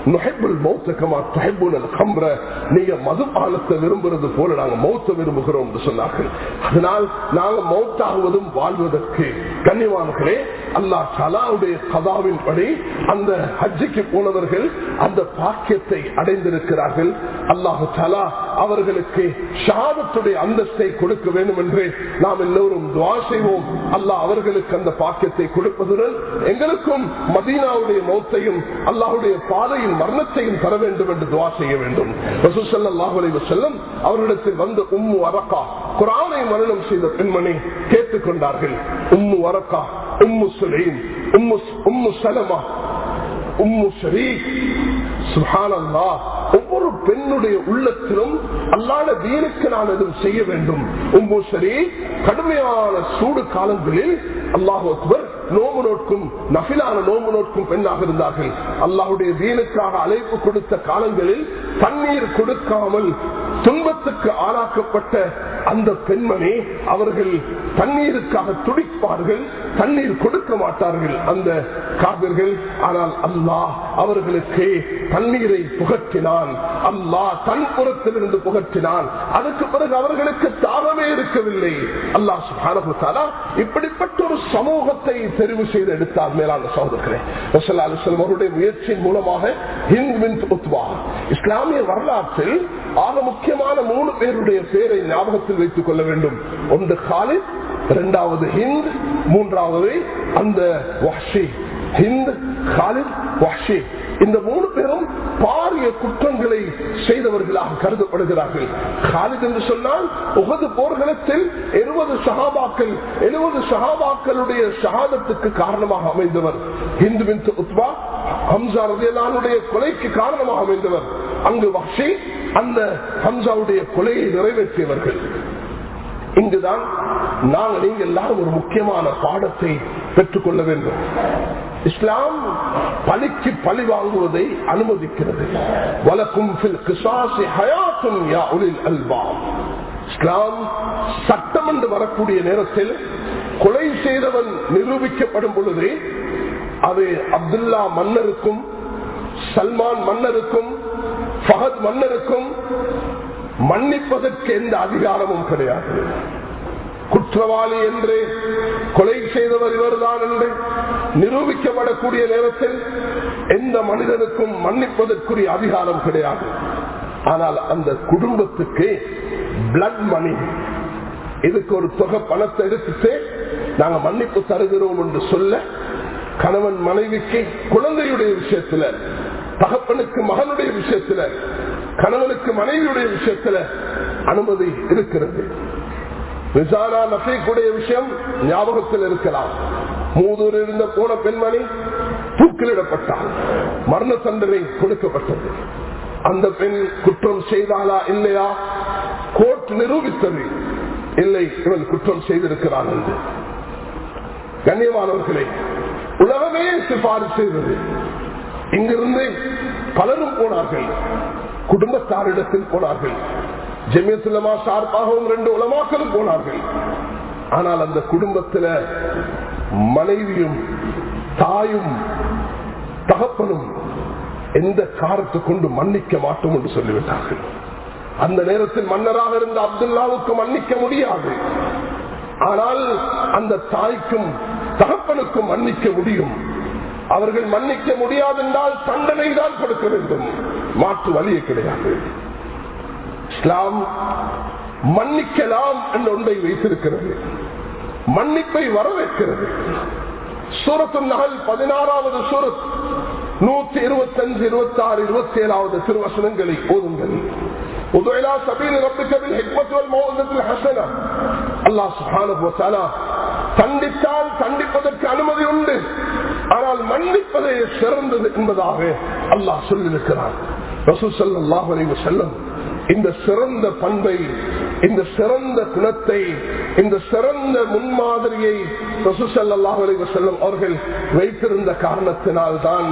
நீங்க மதுபானத்தை விரும்புறது போல நாங்க மௌத்த விரும்புகிறோம் என்று சொன்னார்கள் அதனால் நாங்க மௌத்தாகுவதும் வாழ்வதற்கு கண்ணியவான்களே அல்லா சலாவுடைய கதாவின் படி அந்த ஹஜ்ஜிக்கு போனவர்கள் அந்த பாக்கியத்தை அடைந்திருக்கிறார்கள் அல்லாஹு சலா அவர்களுக்கு ஷாதத்துடைய அந்தஸ்தை கொடுக்க வேண்டும் என்று நாம் எல்லோரும் துவா செய்வோம் அல்லாஹ் அவர்களுக்கு அந்த பாக்கியத்தை கொடுப்பதுடன் எங்களுக்கும் மதீனாவுடைய மௌத்தையும் அல்லாஹுடைய பாதையின் மரணத்தையும் தர வேண்டும் என்று துவா செய்ய வேண்டும் செல்லம் அவர்களிடத்தில் வந்து உம்மு அரக்கா குரானை மரணம் செய்த பெண்மணி கேட்டுக்கொண்டார்கள் உம்மு அரக்கா உம்மு சுலைம் உம்மு உம்மு சலமா உம்மு ஷரீக் சுஹானல்லா ஒவ்வொரு பெண்ணுடைய உள்ளத்திலும் அல்லாத வீணுக்கு நான் எதுவும் செய்ய வேண்டும் உம்மு ஷரீக் கடுமையான சூடு காலங்களில் அல்லாஹு அக்பர் நோம்பு நோட்கும் நபிலான நோம்பு நோட்கும் பெண்ணாக இருந்தார்கள் அல்லாஹுடைய வீணுக்காக அழைப்பு கொடுத்த காலங்களில் தண்ணீர் கொடுக்காமல் துன்பத்துக்கு ஆளாக்கப்பட்ட அந்த பெண்மணி அவர்கள் தண்ணீருக்காக துடிப்பார்கள் தண்ணீர் கொடுக்க மாட்டார்கள் அந்த காவிர்கள் ஆனால் அல்லாஹ் அவர்களுக்கு தண்ணீரை புகட்டினான் அல்லாஹ் தன் புறத்திலிருந்து புகட்டினான் அதுக்கு பிறகு அவர்களுக்கு தாகமே இருக்கவில்லை அல்லாஹ் சுகானா இப்படிப்பட்ட ஒரு சமூகத்தை தெரிவு செய்து எடுத்தார் மேலான சகோதரர்களே அவருடைய முயற்சியின் மூலமாக இஸ்லாமிய வரலாற்றில் ஆக முக்கியமான மூணு பேருடைய பேரை ஞாபகத்தில் வைத்துக் கொள்ள வேண்டும் ஒன்று காலித் இரண்டாவது ஹிந்த் மூன்றாவது அந்த வஹ்ஷி ஹிந்த் காலித் வஹ்ஷி இந்த மூணு பேரும் பாரிய குற்றங்களை செய்தவர்களாக கருதப்படுகிறார்கள் காலித் என்று சொன்னால் உகது போர்க்களத்தில் எழுபது சகாபாக்கள் எழுபது சகாபாக்களுடைய ஷஹாதத்துக்கு காரணமாக அமைந்தவர் ஹிந்து பின் உத்பா ஹம்சா ரதியலானுடைய கொலைக்கு காரணமாக அமைந்தவர் அங்கு வக்ஷி அந்த ஹம்சாவுடைய கொலையை நிறைவேற்றியவர்கள் இங்குதான் நாங்கள் நீங்க எல்லாரும் ஒரு முக்கியமான பாடத்தை பெற்றுக்கொள்ள வேண்டும் இஸ்லாம் பழிக்கு பழி வாங்குவதை அனுமதிக்கிறது வலக்கும் இஸ்லாம் சட்டம் என்று வரக்கூடிய நேரத்தில் கொலை செய்தவன் நிரூபிக்கப்படும் பொழுது அது அப்துல்லா மன்னருக்கும் சல்மான் மன்னருக்கும் ஃபஹத் மன்னருக்கும் மன்னிப்பதற்கு எந்த அதிகாரமும் கிடையாது குற்றவாளி என்று கொலை செய்தவர் இவர்தான் என்று நிரூபிக்கப்படக்கூடிய நேரத்தில் எந்த மனிதனுக்கும் மன்னிப்பதற்குரிய அதிகாரம் கிடையாது ஆனால் அந்த குடும்பத்துக்கு பிளட் மணி இதுக்கு ஒரு தொகை பணத்தை எடுத்துட்டு நாங்க மன்னிப்பு தருகிறோம் என்று சொல்ல கணவன் மனைவிக்கு குழந்தையுடைய விஷயத்துல தகப்பனுக்கு மகனுடைய விஷயத்துல கணவனுக்கு மனைவியுடைய விஷயத்துல அனுமதி இருக்கிறது விசாரா நசைக்குடைய விஷயம் ஞாபகத்தில் இருக்கலாம் மூதூர் இருந்த போன பெண்மணி தூக்கிலிடப்பட்டால் மரண தண்டனை கொடுக்கப்பட்டது அந்த பெண் குற்றம் செய்தாளா இல்லையா கோர்ட் நிரூபித்தது இல்லை இவன் குற்றம் செய்திருக்கிறான் என்று கண்ணியமானவர்களே உலகமே சிபாரிசு செய்தது இங்கிருந்து பலரும் போனார்கள் குடும்பத்தாரிடத்தில் போனார்கள் ஜெமியத்துலமா சார்பாகவும் ரெண்டு உலமாக்களும் போனார்கள் ஆனால் அந்த குடும்பத்தில் மனைவியும் தாயும் தகப்பனும் எந்த காரத்தை கொண்டு மன்னிக்க மாட்டோம் என்று சொல்லிவிட்டார்கள் அந்த நேரத்தில் மன்னராக இருந்த அப்துல்லாவுக்கு மன்னிக்க முடியாது ஆனால் அந்த தாய்க்கும் தகப்பனுக்கும் மன்னிக்க முடியும் அவர்கள் மன்னிக்க முடியாது என்றால் தண்டனை தான் கொடுக்க வேண்டும் மாற்று வழியே கிடையாது இஸ்லாம் மன்னிக்கலாம் என்ற ஒன்றை வைத்திருக்கிறது மன்னிப்பை வரவேற்கிறது சூரத்து நகல் பதினாறாவது சூரத் நூத்தி இருபத்தி அஞ்சு இருபத்தி ஆறு இருபத்தி ஏழாவது திருவசனங்களை ஓதுங்கள் وضعنا سبيل ربك بالحكمة والموعظة الحسنة الله سبحانه وتعالى தண்டித்தால் தண்டிப்பதற்கு அனுமதி உண்டு ஆனால் மன்னிப்பதே சிறந்தது என்பதாக அல்லாஹ் சொல்லியிருக்கிறார் ரசூ சல்லாஹ் செல்லம் இந்த சிறந்த பண்பை இந்த சிறந்த குணத்தை இந்த சிறந்த முன்மாதிரியை ரசூசல்லாஹ் செல்லம் அவர்கள் வைத்திருந்த காரணத்தினால் தான்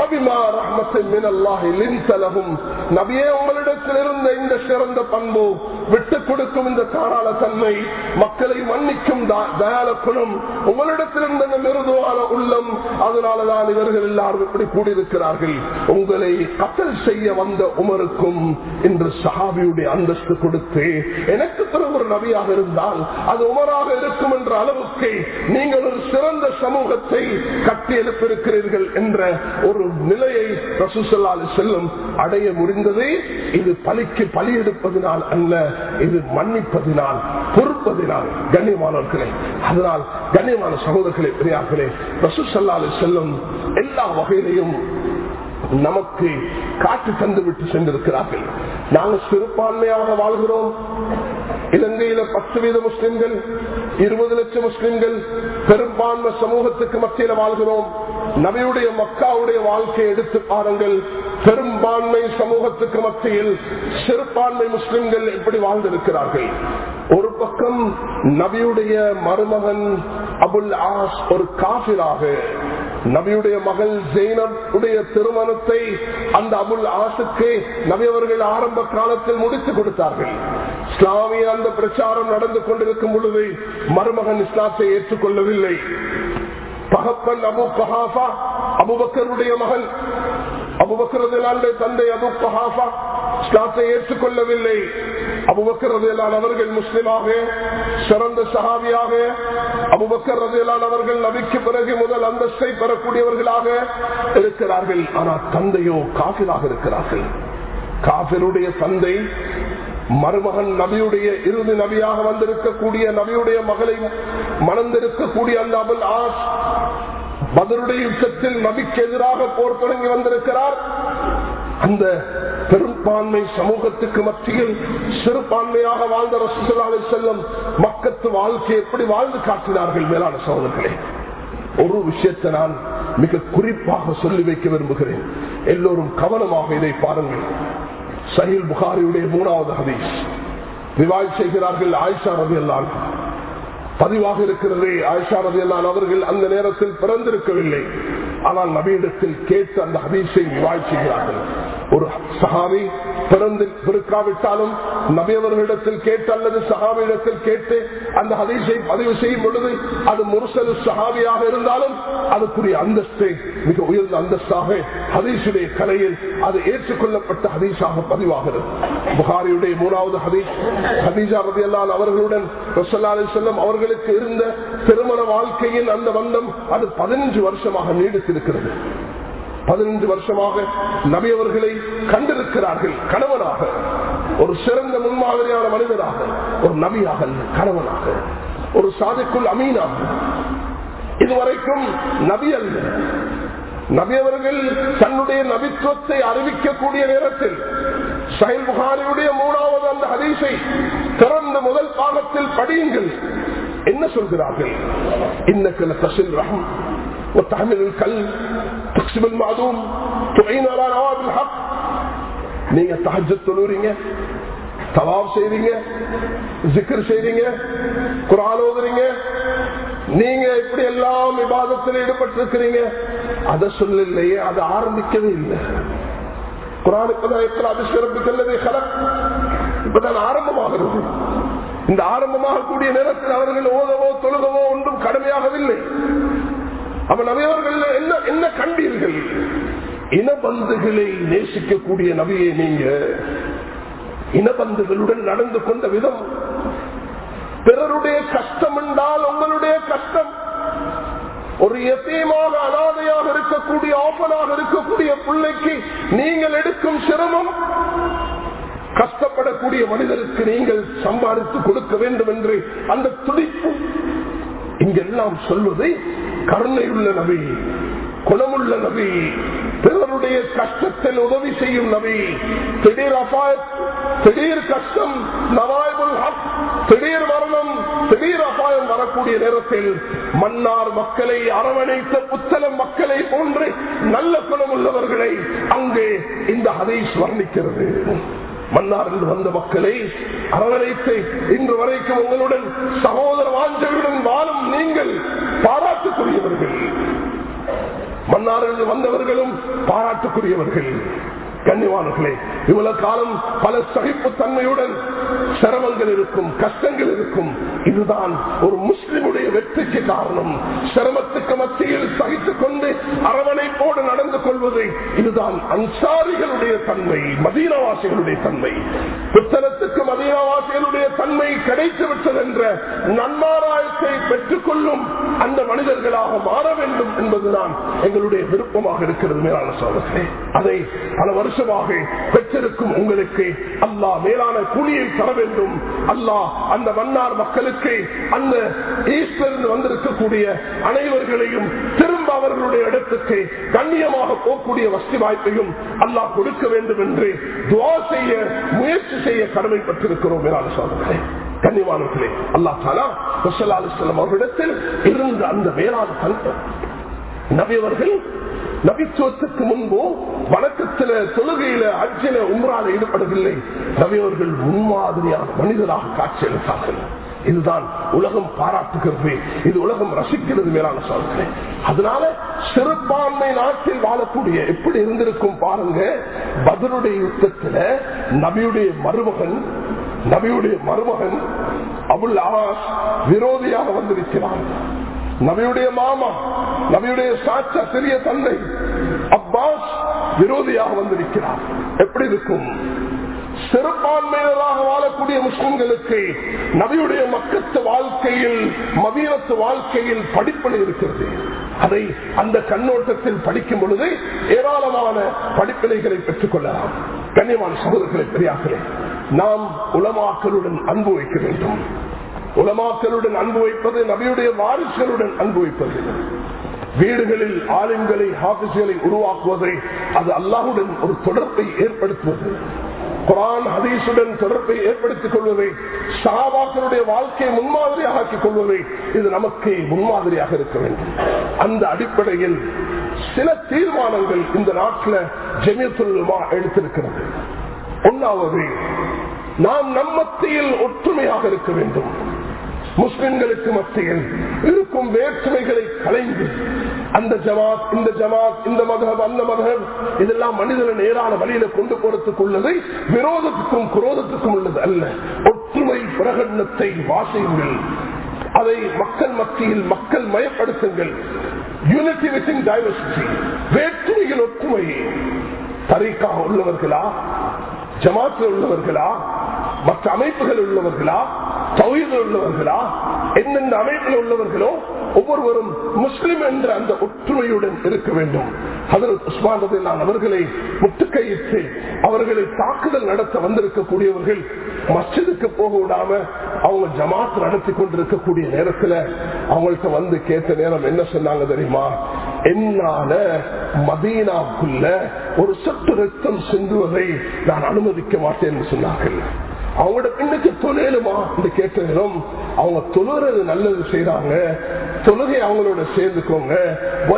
நபியே உங்களிடத்தில் இருந்த இந்த சிறந்த பண்பு விட்டுக் கொடுக்கும் இந்த தாராள தன்மை மக்களை மன்னிக்கும் தயால குணம் உங்களிடத்தில் இருந்த இந்த மிருதுவான உள்ளம் அதனாலதான் இவர்கள் எல்லாரும் இப்படி கூடியிருக்கிறார்கள் உங்களை கத்தல் செய்ய வந்த உமருக்கும் இன்று சஹாபியுடைய அந்தஸ்து கொடுத்து எனக்கு பிறகு ஒரு நபியாக இருந்தால் அது உமராக இருக்கும் என்ற அளவுக்கு நீங்கள் ஒரு சிறந்த சமூகத்தை கட்டி எழுப்பியிருக்கிறீர்கள் என்ற ஒரு நிலையை ரசூசல்லாலு செல்லும் அடைய முடிந்தது இது பலிக்கு பலி எடுப்பதினால் அல்ல இது மன்னிப்பதினால் பொறுப்பதினால் கண்ணியமானவர்களே அதனால் கண்ணியமான சகோதரர்களே பெரியார்களே ரசூசல்லாலு செல்லும் எல்லா வகையிலையும் நமக்கு காட்டு தந்து விட்டு சென்றிருக்கிறார்கள் நாங்கள் சிறுபான்மையாக வாழ்கிறோம் இலங்கையில பத்து வீத முஸ்லிம்கள் இருபது லட்சம் முஸ்லிம்கள் பெரும்பான்மை சமூகத்துக்கு மத்தியில் வாழ்கிறோம் நபியுடைய மக்காவுடைய வாழ்க்கையை எடுத்து பாருங்கள் பெரும்பான்மை சமூகத்துக்கு மத்தியில் சிறுபான்மை முஸ்லிம்கள் எப்படி வாழ்ந்திருக்கிறார்கள் ஒரு பக்கம் நபியுடைய மருமகன் அபுல் ஆஸ் ஒரு காபிராக நபியுடைய மகள் ஜெயினப் உடைய திருமணத்தை அந்த அபுல் ஆசுக்கு நபி அவர்கள் ஆரம்ப காலத்தில் முடித்து கொடுத்தார்கள் இஸ்லாமிய அந்த பிரச்சாரம் நடந்து கொண்டிருக்கும் பொழுது மருமகன் இஸ்லாத்தை ஏற்றுக்கொள்ளவில்லை பகப்பன் அபு பஹாஃபா அபுபக்கருடைய மகன் அபுபக்கரது தந்தை அபு பஹாஃபா இஸ்லாத்தை ஏற்றுக்கொள்ளவில்லை அபுபக்கரதையிலான அவர்கள் முஸ்லிமாக சிறந்த சஹாபியாக அபுபக்கர் ரதையிலான அவர்கள் நபிக்கு பிறகு முதல் அந்தஸ்தை பெறக்கூடியவர்களாக இருக்கிறார்கள் ஆனால் தந்தையோ காபிராக இருக்கிறார்கள் காபிருடைய தந்தை மருமகன் நபியுடைய இறுதி நபியாக வந்திருக்கக்கூடிய நபியுடைய மகளை மணந்திருக்கக்கூடிய அந்த அபுல் ஆஸ் பதிலுடைய யுத்தத்தில் நபிக்கு எதிராக போர் தொடங்கி வந்திருக்கிறார் அந்த பெரும்பான்மை சமூகத்துக்கு மத்தியில் சிறுபான்மையாக வாழ்ந்த ரசூலாவை செல்லும் மக்கத்து வாழ்க்கை எப்படி வாழ்ந்து காட்டினார்கள் மேலான சகோதரர்களே ஒரு விஷயத்தை நான் மிக குறிப்பாக சொல்லி வைக்க விரும்புகிறேன் எல்லோரும் கவனமாக இதை பாருங்கள் சஹில் புகாரியுடைய மூணாவது ஹதீஸ் ரிவாய் செய்கிறார்கள் ஆயிஷா ரவி அல்லான் பதிவாக இருக்கிறது ஆயிஷா ரவி அல்லான் அவர்கள் அந்த நேரத்தில் பிறந்திருக்கவில்லை ஆனால் நபியிடத்தில் கேட்டு அந்த ஹதீஸை ரிவாய் செய்கிறார்கள் ஒரு சஹாபி பிறந்து பிறக்காவிட்டாலும் நபியவர்களிடத்தில் கேட்டு அல்லது சஹாபியிடத்தில் கேட்டு அந்த ஹதீஸை பதிவு செய்யும் பொழுது அது முரசல் சஹாபியாக இருந்தாலும் அதுக்குரிய அந்தஸ்தை மிக உயர்ந்த அந்தஸ்தாக ஹதீஸுடைய கலையில் அது ஏற்றுக்கொள்ளப்பட்ட ஹதீஸாக பதிவாகிறது புகாரியுடைய மூணாவது ஹதீஸ் ஹதீஜா ரதி அல்லால் அவர்களுடன் ரசல்லா அலி செல்லம் அவர்களுக்கு இருந்த திருமண வாழ்க்கையின் அந்த பந்தம் அது பதினஞ்சு வருஷமாக நீடித்திருக்கிறது பதினைந்து வருஷமாக நபி அவர்களை கண்டிருக்கிறார்கள் கணவனாக ஒரு சிறந்த முன்மாதிரியான மனிதராக ஒரு நபியாக அல்ல, கணவனாக ஒரு சாதிக்குள் அமீனாக இதுவரைக்கும் நபி அல்ல நபி அவர்கள் தன்னுடைய நபித்துவத்தை அறிவிக்கக்கூடிய நேரத்தில் சஹில் புகாரியுடைய மூணாவது அந்த ஹதீஸை திறந்த முதல் பாகத்தில் படியுங்கள் என்ன சொல்கிறார்கள் இன்னக்கல தசில் ரஹம் وتحمل الكلب تكسب المعدوم تعين على نواب الحق நீங்க தஹஜத் தொழுறீங்க தவாப் செய்றீங்க ஜிக்கர் செய்றீங்க குரான் ஓதுறீங்க நீங்க இப்படி எல்லாம் விவாதத்தில் ஈடுபட்டிருக்கிறீங்க அதை சொல்லலையே அதை ஆரம்பிக்கவே இல்லை குரானுக்குதான் எத்தனை அபிஷேகத்துக்கு இப்பதான் ஆரம்பமாகிறது இந்த ஆரம்பமாக கூடிய நேரத்தில் அவர்கள் ஓதவோ தொழுகவோ ஒன்றும் கடமையாகவில்லை அவன் நபியவர்கள் என்ன என்ன கண்டீர்கள் இனபந்துகளை நேசிக்கக்கூடிய நபியை நீங்க இனபந்துகளுடன் நடந்து கொண்ட விதம் பிறருடைய கஷ்டம் என்றால் உங்களுடைய கஷ்டம் ஒரு எத்தீமாக அனாதையாக இருக்கக்கூடிய ஆப்பனாக இருக்கக்கூடிய பிள்ளைக்கு நீங்கள் எடுக்கும் சிரமம் கஷ்டப்படக்கூடிய மனிதருக்கு நீங்கள் சம்பாதித்து கொடுக்க வேண்டும் என்று அந்த துடிப்பு இங்கெல்லாம் சொல்வதை கருணையுள்ள நபி குணமுள்ள நபி பிறருடைய கஷ்டத்தில் உதவி செய்யும் நபி திடீர் அபாய திடீர் கஷ்டம் நவாய்புல் ஹக் திடீர் மரணம் திடீர் அபாயம் வரக்கூடிய நேரத்தில் மன்னார் மக்களை அரவணைத்த புத்தளம் மக்களை போன்று நல்ல குணமுள்ளவர்களை அங்கே இந்த ஹதீஸ் வர்ணிக்கிறது மன்னாரில் வந்த மக்களை அரவணைத்து இன்று வரைக்கும் உங்களுடன் சகோதர வாஞ்சலுடன் வாழும் நீங்கள் பாராட்டுக்குரியவர்கள் மன்னாரில் வந்தவர்களும் பாராட்டுக்குரியவர்கள் கண்ணிவானர்களே இவ்வளவு காலம் பல சகிப்பு தன்மையுடன் சிரமங்கள் இருக்கும் கஷ்டங்கள் இருக்கும் இதுதான் ஒரு முஸ்லிமுடைய வெற்றிக்கு காரணம் சிரமத்துக்கு மத்தியில் சகித்துக் கொண்டு அரவணைப்போடு நடந்து கொள்வது இதுதான் அன்சாரிகளுடைய தன்மை மதீனவாசிகளுடைய தன்மை புத்தகத்துக்கு மதீனவாசிகளுடைய தன்மை கிடைத்து விட்டது என்ற நன்மாராயத்தை பெற்றுக் கொள்ளும் அந்த மனிதர்களாக மாற வேண்டும் என்பதுதான் எங்களுடைய விருப்பமாக இருக்கிறது மேலான சோதனை அதை பல வருஷமாக பெற்றிருக்கும் உங்களுக்கு அல்லாஹ் மேலான கூலியை தர வேண்டும் அல்லாஹ் அந்த மன்னார் மக்களுக்கு அந்த ஈஸ்டிலிருந்து வந்திருக்கக்கூடிய அனைவர்களையும் திரும்ப அவர்களுடைய இடத்துக்கு கண்ணியமாக போகக்கூடிய வசதி வாய்ப்பையும் அல்லாஹ் கொடுக்க வேண்டும் என்று துவா செய்ய முயற்சி செய்ய கடமைப்பட்டிருக்கிறோம் மேலான சோதனை கண்ணியமானவர்களே அல்லா தாலா முசல்லாஸ்லம் அவர்களிடத்தில் இருந்த அந்த மேலான தன்மை நபியவர்கள் நபித்துவத்துக்கு முன்போ வணக்கத்தில தொழுகையில அஜில உம்ரால ஈடுபடவில்லை நபியவர்கள் முன்மாதிரியான மனிதராக காட்சியளித்தார்கள் இதுதான் உலகம் பாராட்டுகிறது இது உலகம் ரசிக்கிறது மேலான சொல்கிறேன் அதனால சிறுபான்மை நாட்டில் வாழக்கூடிய எப்படி இருந்திருக்கும் பாருங்க பதிலுடைய யுத்தத்துல நபியுடைய மருமகன் நபியுடைய மருமகன் அபுல் ஆவாஸ் விரோதியாக வந்திருக்கிறான் நபியுடைய மாமா நபியுடைய சாட்சா சிறிய தந்தை அப்பாஸ் விரோதியாக வந்திருக்கிறார் எப்படி இருக்கும் சிறுபான்மையினராக வாழக்கூடிய முஸ்லிம்களுக்கு நபியுடைய மக்கத்து வாழ்க்கையில் மதீனத்து வாழ்க்கையில் படிப்பணி இருக்கிறது அதை அந்த கண்ணோட்டத்தில் படிக்கும் பொழுது ஏராளமான படிப்பினைகளை பெற்றுக் கொள்ளலாம் கண்ணியமான சகோதரர்களை பெரியார்களே நாம் உலமாக்களுடன் அன்பு வைக்க வேண்டும் உலமாக்களுடன் அன்பு வைப்பது நபியுடைய வாரிசுகளுடன் அன்பு வைப்பது வீடுகளில் ஆளுங்களை ஹாபிஸ்களை உருவாக்குவதை அது அல்லாஹுடன் ஒரு தொடர்பை ஏற்படுத்துவது குரான் ஹதீசுடன் தொடர்பை ஏற்படுத்திக் கொள்வதை சகாபாக்களுடைய வாழ்க்கையை முன்மாதிரியாக ஆக்கிக் கொள்வதை இது நமக்கு முன்மாதிரியாக இருக்க வேண்டும் அந்த அடிப்படையில் சில தீர்மானங்கள் இந்த நாட்டில் ஜெமியத்துல்மா எடுத்திருக்கிறது ஒன்னாவது நாம் நம் மத்தியில் ஒற்றுமையாக இருக்க வேண்டும் முஸ்லிம்களுக்கு மத்தியில் இருக்கும் வேற்றுமைகளை கலைந்து அந்த ஜமாத் இந்த ஜமாத் இந்த மதம் அந்த மதம் இதெல்லாம் மனிதனை நேரான வழியில கொண்டு போறதுக்கு உள்ளது விரோதத்துக்கும் குரோதத்துக்கும் உள்ளது அல்ல ஒற்றுமை பிரகடனத்தை வாசியுங்கள் அதை மக்கள் மத்தியில் மக்கள் மயப்படுத்துங்கள் யூனிட்டி வித்தின் டைவர்சிட்டி வேற்றுமையில் ஒற்றுமை தரிக்காக உள்ளவர்களா ஜமாத்தில் உள்ளவர்களா மற்ற அமைப்புகள் உள்ளவர்களா தௌயில் உள்ளவர்களா எந்தெந்த அமைப்பில் உள்ளவர்களோ ஒவ்வொருவரும் முஸ்லிம் என்ற அந்த ஒற்றுமையுடன் இருக்க வேண்டும் அதற்கு உஸ்மான் நான் அவர்களை முட்டுக்கையிட்டு அவர்களை தாக்குதல் நடத்த வந்திருக்கக்கூடியவர்கள் மஸ்ஜிதுக்கு போக விடாம அவங்க ஜமாத் நடத்தி கொண்டிருக்கக்கூடிய நேரத்துல அவங்கள்ட்ட வந்து கேட்ட நேரம் என்ன சொன்னாங்க தெரியுமா என்னால மதீனாவுக்குள்ள ஒரு சொட்டு ரத்தம் சிந்துவதை நான் அனுமதிக்க மாட்டேன் என்று சொன்னார்கள் அவங்களோட பெண்ணுக்கு தொழிலுமா என்று கேட்ட நேரம் அவங்க தொழுறது நல்லது செய்யறாங்க தொழுகை அவங்களோட சேர்ந்துக்கோங்க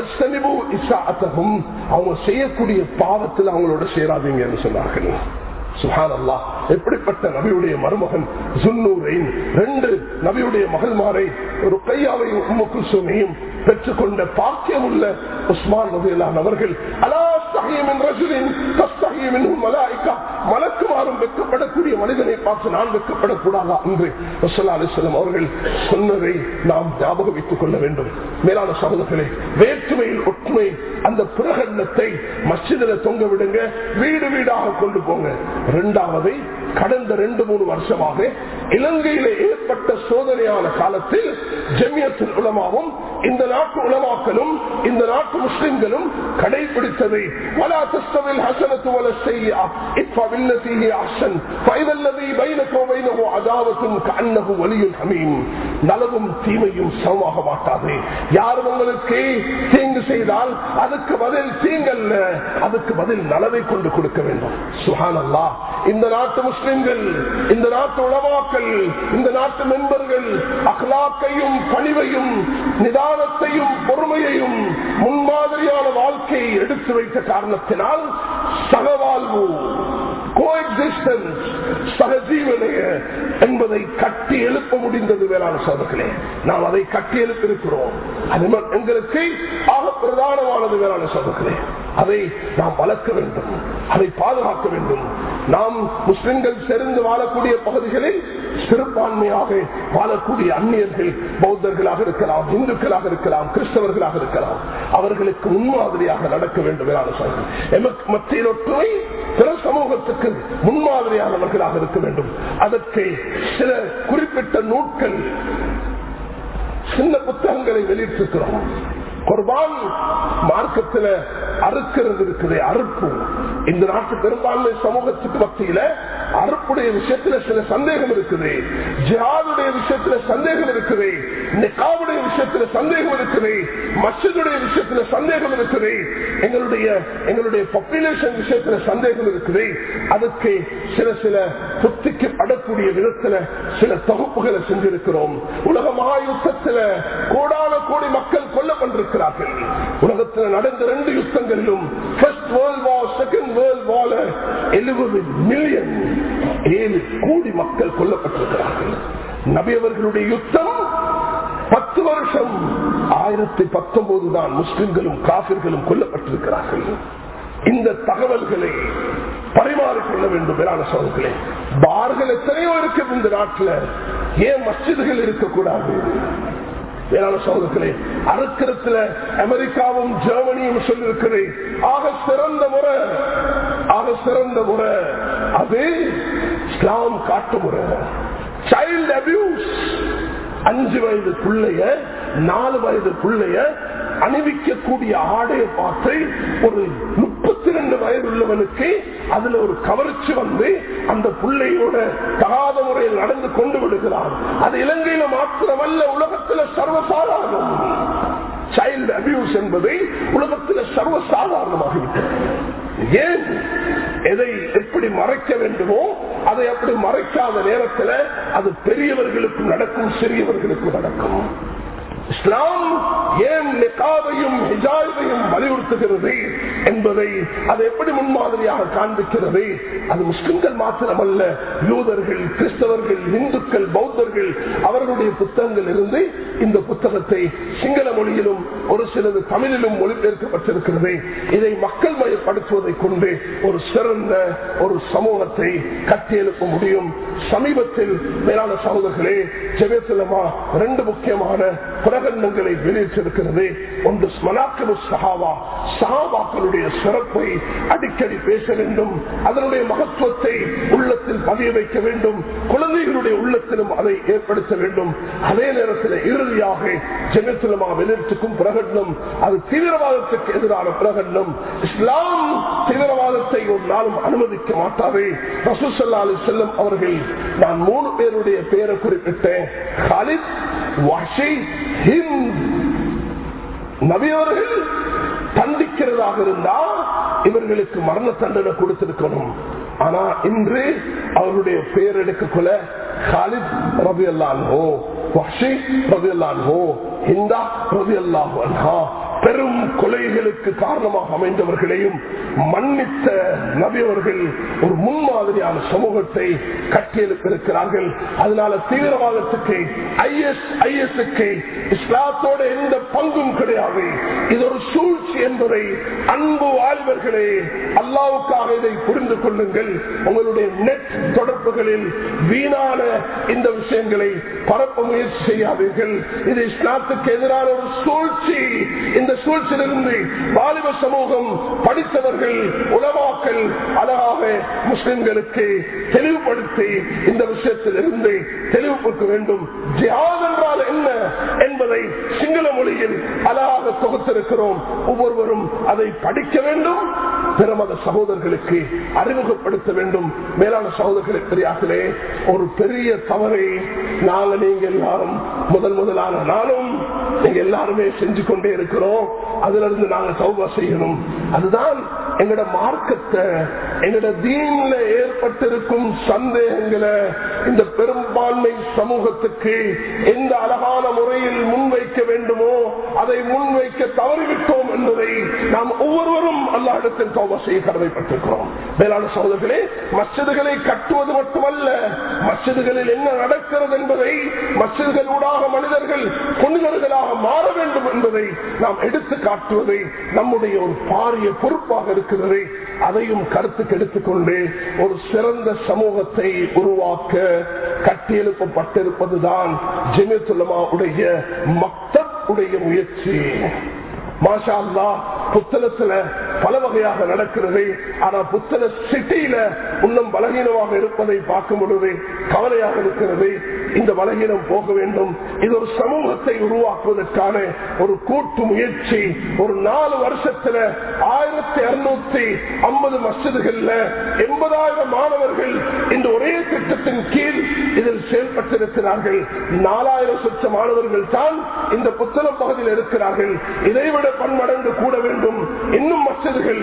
அவங்க செய்யக்கூடிய பாவத்தில் அவங்களோட சேராதீங்க என்று சொன்னார்கள் சுஹான் அல்லா எப்படிப்பட்ட நபியுடைய மருமகன் சுன்னூரையும் ரெண்டு நபியுடைய மகள்மாரை ஒரு கையாவையும் உம்முக்குள் சுமையும் பெற்றுக்கொண்ட பாக்கியம் உள்ள உஸ்மான் ரதியல்லான் அவர்கள் அலா சகியமின் ரஜுலின் கஸ்தகியமின் மலாய்க்கா மலக்குமாறும் வெக்கப்படக்கூடிய மனிதனை பார்த்து நான் வெக்கப்படக்கூடாதா என்று ரசல்லா அலிஸ்லாம் அவர்கள் சொன்னதை நாம் ஞாபகம் வைத்துக் கொள்ள வேண்டும் மேலான சகோதரர்களே வேற்றுமையில் ஒற்றுமை அந்த பிரகடனத்தை மஸ்ஜிதில் தொங்க விடுங்க வீடு வீடாக கொண்டு போங்க இரண்டாவதை கடந்த ரெண்டு மூணு வருஷமாக இலங்கையில ஏற்பட்ட சோதனையான காலத்தில் ஜெமியத்தின் உலமாவும் இந்த நாட்டு உலமாக்களும் இந்த நாட்டு முஸ்லிம்களும் கடைபிடித்ததை வலா தஸ்தவில் ஹசனத்து வல செய்யா இப்ப வில்லத்தீஹி அஹ்சன் ஃபைதல்லதி பைனகோ பைனஹு அதாவத்துன் கஅன்னஹு வலியுல் ஹமீம் நலவும் தீமையும் சமமாக மாட்டாது யார் உங்களுக்கு தீங்கு செய்தால் அதுக்கு பதில் தீங்கல்ல அதுக்கு பதில் நலவை கொண்டு கொடுக்க வேண்டும் சுஹானல்லா இந்த நாட்டு முஸ்லிம்கள் இந்த நாட்டு உளவாக்கள் இந்த நாட்டு மென்பர்கள் அகலாக்கையும் பணிவையும் நிதானத்தையும் பொறுமையையும் முன்மாதிரியான வாழ்க்கையை எடுத்து வைத்த காரணத்தினால் சகவாழ்வு சகஜீவனைய என்பதை கட்டி எழுப்ப முடிந்தது வேளாண் சோதர்களே நாம் அதை கட்டி எழுப்பியிருக்கிறோம் அது எங்களுக்கு ஆக பிரதானமானது வேளாண் சோதர்களே அதை நாம் வளர்க்க வேண்டும் அதை பாதுகாக்க வேண்டும் நாம் முஸ்லிம்கள் சேர்ந்து வாழக்கூடிய பகுதிகளில் சிறுபான்மையாக வாழக்கூடிய அந்நியர்கள் பௌத்தர்களாக இருக்கலாம் இந்துக்களாக இருக்கலாம் கிறிஸ்தவர்களாக இருக்கலாம் அவர்களுக்கு முன்மாதிரியாக நடக்க வேண்டும் எமக்கு மத்தியில் ஒற்றுமை பிற சமூகத்துக்கு முன்மாதிரியானவர்களாக இருக்க வேண்டும் அதற்கு சில குறிப்பிட்ட நூட்கள் சின்ன புத்தகங்களை வெளியிட்டிருக்கிறோம் குர்பான் மார்க்கத்தில் அறுக்கிறது இருக்குது அறுப்பு இந்த நாட்டு பெரும்பான்மை சமூகத்துக்கு மத்தியில அறுப்புடைய விஷயத்துல சில சந்தேகம் இருக்குது ஜிஹாதுடைய விஷயத்துல சந்தேகம் இருக்குது நிக்காவுடைய விஷயத்துல சந்தேகம் இருக்குது மசிதுடைய விஷயத்துல சந்தேகம் இருக்குது எங்களுடைய எங்களுடைய பாப்புலேஷன் விஷயத்துல சந்தேகம் இருக்குது அதுக்கு சில சில புத்திக்கு படக்கூடிய விதத்துல சில தொகுப்புகளை செஞ்சிருக்கிறோம் உலக மகாயுத்தத்துல கோடான கோடி மக்கள் கொல்லப்பட்டிருக்கிறார்கள் உலகத்தில் நடந்த ரெண்டு யுத்தங்களிலும் first world war second world war எழுபது மில்லியன் ஏழு கோடி மக்கள் கொல்லப்பட்டிருக்கிறார்கள் நபி அவர்களுடைய யுத்தம் பத்து வருஷம் ஆயிரத்தி பத்தொன்பது தான் முஸ்லிம்களும் காபிர்களும் கொல்லப்பட்டிருக்கிறார்கள் இந்த தகவல்களை பரிமாறிக்கொள்ள வேண்டும் மேலான சோதர்களே பார்கள் எத்தனையோ இருக்கு இந்த நாட்டில் ஏன் மஸ்ஜிதுகள் இருக்கக்கூடாது மேலான சோதர்களே அறுக்கிறதுல அமெரிக்காவும் ஜெர்மனியும் சொல்லிருக்கிறேன் ஆக சிறந்த முறை ஆக சிறந்த முறை அது இஸ்லாம் காட்டு முறை சைல்ட் அபியூஸ் அஞ்சு வயது பிள்ளைய நாலு வயது பிள்ளைய அணிவிக்கக்கூடிய ஆடையை பார்த்து ஒரு முப்பத்தி ரெண்டு வயது உள்ளவனுக்கு அதுல ஒரு கவர்ச்சி வந்து அந்த பிள்ளையோட தகாத முறையில் நடந்து கொண்டு விடுகிறார் அது இலங்கையில மாத்திரமல்ல உலகத்துல சர்வசாதாரணம் சைல்டு அபியூஸ் என்பதை உலகத்தில் சர்வசாதாரணமாகிவிட்டது ஏன் எதை எப்படி மறைக்க வேண்டுமோ அதை அப்படி மறைக்காத நேரத்தில் அது பெரியவர்களுக்கும் நடக்கும் சிறியவர்களுக்கும் நடக்கும் இஸ்லாம் ஏன் நிகாவையும் ஹிஜாய்வையும் வலியுறுத்துகிறது என்பதை அது எப்படி முன்மாதிரியாக காண்பிக்கிறது அது முஸ்லிம்கள் மாத்திரமல்ல யூதர்கள் கிறிஸ்தவர்கள் இந்துக்கள் பௌத்தர்கள் அவர்களுடைய புத்தகங்கள் இருந்து இந்த புத்தகத்தை சிங்கள மொழியிலும் ஒரு சிலது தமிழிலும் மொழிபெயர்க்கப்பட்டிருக்கிறது இதை மக்கள் மயப்படுத்துவதை கொண்டு ஒரு சிறந்த ஒரு சமூகத்தை கட்டியெழுப்ப முடியும் சமீபத்தில் மேலான சகோதரர்களே ஜெகத்துலமா ரெண்டு முக்கியமான பிரகடனங்களை வெளியிட்டிருக்கிறது ஒன்று ஸ்மனாக்கரு சஹாவா சஹாபாக்களுடைய சிறப்பை அடிக்கடி பேச வேண்டும் அதனுடைய மகத்துவத்தை உள்ளத்தில் பதிய வைக்க வேண்டும் குழந்தைகளுடைய உள்ளத்திலும் அதை ஏற்படுத்த வேண்டும் அதே நேரத்தில் இறுதியாக ஜெகத்துலமா வெளியிட்டுக்கும் பிரகடனம் அது தீவிரவாதத்துக்கு எதிரான பிரகடனம் இஸ்லாம் தீவிரவாதத்தை ஒரு நாளும் அனுமதிக்க மாட்டாரே ரசூசல்லா அலி செல்லம் அவர்கள் நான் மூணு பேருடைய பெயரை குறிப்பிட்டேன் ஹாலித் வாஷி ஹிந்த் நபியவர்கள் தண்டிக்கிறதாக இருந்தா இவர்களுக்கு மரண தண்டனை கொடுத்திருக்கணும் ஆனா இன்று அவருடைய பெயர் எடுக்கக்குள்ள காலித் ரவி அல்லான்ஹோ வஷி ரவி அல்லான்ஹோ ஹிந்தா ரவி அல்லாஹோ பெரும் கொலைகளுக்கு காரணமாக அமைந்தவர்களையும் மன்னித்த நபியவர்கள் ஒரு முன்மாதிரியான சமூகத்தை கட்டியெழுப்பிருக்கிறார்கள் அதனால தீவிரவாதத்துக்கு ஐஎஸ் ஐஎஸ்க்கு இஸ்லாத்தோட எந்த பங்கும் கிடையாது இது ஒரு சூழ்ச்சி என்பதை அன்பு வாழ்வர்களே அல்லாவுக்காக இதை புரிந்து கொள்ளுங்கள் உங்களுடைய நெட் தொடர்புகளில் வீணான இந்த விஷயங்களை பரப்ப முயற்சி செய்யாதீர்கள் இது இஸ்லாத்துக்கு எதிரான ஒரு சூழ்ச்சி இந்த சூழ்ச்சியிலிருந்து வாலிப சமூகம் படித்தவர்கள் உலமாக்கல் அழகாக முஸ்லிம்களுக்கு தெளிவுபடுத்தி இந்த விஷயத்தில் இருந்து தெளிவுபடுத்த வேண்டும் ஜிஹாத் என்றால் என்ன என்பதை சிங்கள மொழியில் அழகாக தொகுத்திருக்கிறோம் ஒவ்வொருவரும் அதை படிக்க வேண்டும் பிற மத சகோதரர்களுக்கு அறிமுகப்படுத்த வேண்டும் மேலான சகோதரர்களை பெரியார்களே ஒரு பெரிய தவறை நாங்க நீங்க எல்லாரும் முதல் முதலான நாளும் நீங்க எல்லாருமே செஞ்சு கொண்டே இருக்கிறோம் அதுல இருந்து நாங்க சௌபா செய்யணும் அதுதான் எங்கட மார்க்கத்தை எங்கட தீன்ல ஏற்பட்டிருக்கும் சந்தேகங்களை இந்த பெரும்பான்மை சமூகத்துக்கு எந்த அழகான முறையில் முன்வைக்க வேண்டுமோ அதை முன்வைக்க தவறிவிட்டோம் என்பதை நாம் ஒவ்வொருவரும் அல்லாஹிடத்தில் தோபா செய்ய கடமைப்பட்டிருக்கிறோம் மேலான சகோதரர்களே மசிதுகளை கட்டுவது மட்டுமல்ல மசிதுகளில் என்ன நடக்கிறது என்பதை மசிதுகளூடாக மனிதர்கள் புனிதர்களாக மாற வேண்டும் என்பதை நாம் எடுத்து காட்டுவதை நம்முடைய ஒரு பாரிய பொறுப்பாக இருக்கிறது அதையும் கருத்துக்கு எடுத்துக்கொண்டு ஒரு சிறந்த சமூகத்தை உருவாக்க கட்டியெழுப்பப்பட்டிருப்பதுதான் ஜெமித்துலமா உடைய மக்தப் உடைய முயற்சி மாஷா அல்லா புத்தளத்துல பல வகையாக நடக்கிறது ஆனா புத்தள சிட்டியில இன்னும் பலகீனமாக இருப்பதை பார்க்கும் பொழுது கவலையாக இருக்கிறது இந்த பலகீனம் போக வேண்டும் இது ஒரு சமூகத்தை உருவாக்குவதற்கான ஒரு கூட்டு முயற்சி ஒரு நாலு வருஷத்துல ஆயிரத்தி இருநூத்தி ஐம்பது மசிதுகள்ல எண்பதாயிரம் மாணவர்கள் இந்த ஒரே திட்டத்தின் கீழ் இதில் செயல்பட்டிருக்கிறார்கள் நாலாயிரம் சொச்ச மாணவர்கள் தான் இந்த புத்தளம் பகுதியில் இருக்கிறார்கள் இதைவிட பன்மடங்கு கூட வேண்டும் இன்னும் மசிதுகள்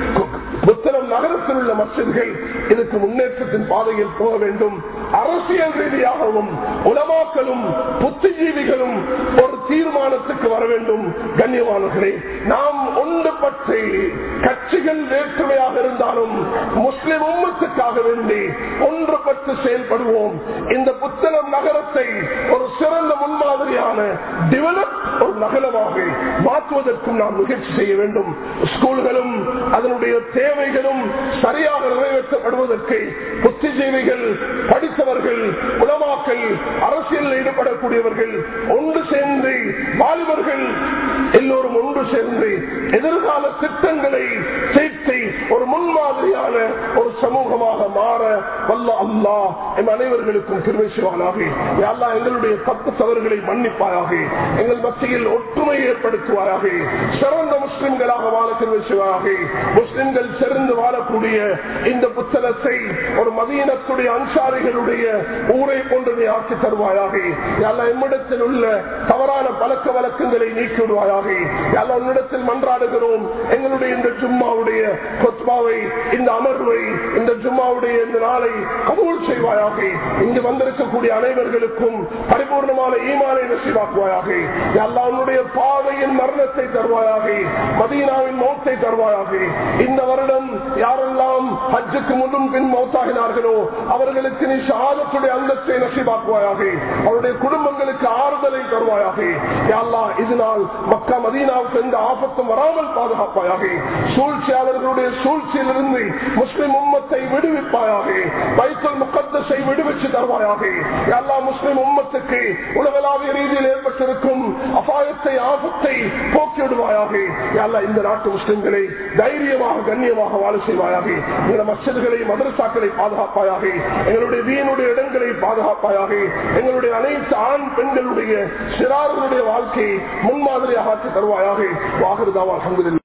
புத்தளம் நகரத்தில் உள்ள மசிதுகள் இதுக்கு முன்னேற்றத்தின் பாதையில் போக வேண்டும் அரசியல் ரீதியாகவும் உலமாக்களும் புத்திஜீவிகளும் ஒரு தீர்மானத்துக்கு வர வேண்டும் கண்ணியமானவர்களே நாம் ஒன்றுபட்டு கட்சிகள் வேற்றுமையாக இருந்தாலும் முஸ்லிம் உம்மத்துக்காக வேண்டி ஒன்றுபட்டு செயல்படுவோம் இந்த புத்தளம் நகரத்தை ஒரு சிறந்த முன்மாதிரியான டெவலப் ஒரு நகரமாக மாற்றுவதற்கும் நாம் முயற்சி செய்ய வேண்டும் ஸ்கூல்களும் அதனுடைய தேவைகளும் சரியாக நிறைவேற்றப்படுவதற்கு புத்திஜீவிகள் படித்தவர்கள் உலமாக்கள் அரசியலில் ஈடுபடக்கூடியவர்கள் ஒன்று சேர்ந்து வாலிபர்கள் எல்லோரும் ஒன்று சேர்ந்து எதிர்கால திட்டங்களை சேர்த்து ஒரு முன்மாதிரியான ஒரு சமூகமாக மாற வல்ல அல்லா எம் அனைவர்களுக்கும் திருவேசுவானாக அல்லா எங்களுடைய தப்பு தவறுகளை மன்னிப்பாயாக எங்கள் மத்தியில் ஒற்றுமை ஏற்படுத்துவாயாக சிறந்த முஸ்லிம்களாக வாழ திருவேசுவாக முஸ்லிம்கள் சிறந்து வாழக்கூடிய இந்த புத்தகத்தை ஒரு மதீனத்துடைய அன்சாரிகளுடைய ஊரை போன்று நீ ஆக்கி தருவாயாக எல்லா எம்மிடத்தில் உள்ள தவறான பழக்க வழக்கங்களை நீக்கிவிடுவாயாக எல்லா உன்னிடத்தில் மன்றாடுகிறோம் எங்களுடைய இந்த ஜும்மாவுடைய கொத்பாவை இந்த அமர்வை இந்த ஜும்மாவுடைய இந்த நாளை கபூல் செய்வாயாக இங்கு வந்திருக்கக்கூடிய அனைவர்களுக்கும் பரிபூர்ணமான ஈமானை நசிவாக்குவாயாக எல்லா உன்னுடைய பாதையின் மரணத்தை தருவாயாக மதீனாவின் மௌத்தை தருவாயாக இந்த வருடம் யாரெல்லாம் ஹஜ்ஜுக்கு முன்னும் பின் மௌத்தாகினார்களோ அவர்களுக்கு நீ ஷஹாதத்துடைய அந்தஸ்தை நசிவாக்குவாயாக அவருடைய குடும்பங்களுக்கு ஆறுதலை தருவாயாக யாழ்லா இதனால் மக்கா மதீனாவுக்கு எந்த ஆபத்தும் வராமல் பாதுகாப்பாயாக சூழ்ச்சியாளர்களுடைய சூழ்ச்சியிலிருந்து முஸ்லிம் உம்மத்தை விடுவிப்பாயாக பைத்தல் முக்கத்தத்தை விடுவிச்சு தருவாயாக எல்லா முஸ்லிம் உம்மத்துக்கு உலகளாவிய ரீதியில் ஏற்பட்டிருக்கும் அபாயத்தை ஆபத்தை போக்கிவிடுவாயாக எல்லா இந்த நாட்டு முஸ்லிம்களை தைரியமாக கண்ணியமாக வாழ செய்வாயாக எங்களுடைய மசிதர்களை மதரசாக்களை பாதுகாப்பாயாக எங்களுடைய வீணுடைய இடங்களை பாதுகாப்பாயாக எங்களுடைய அனைத்து ஆண் பெண்களுடைய சிறார்களுடைய வாழ்க்கையை முன்மாதிரியாக ஆக்கி தருவாயாக வாகருதாவா அஹமதுல்லா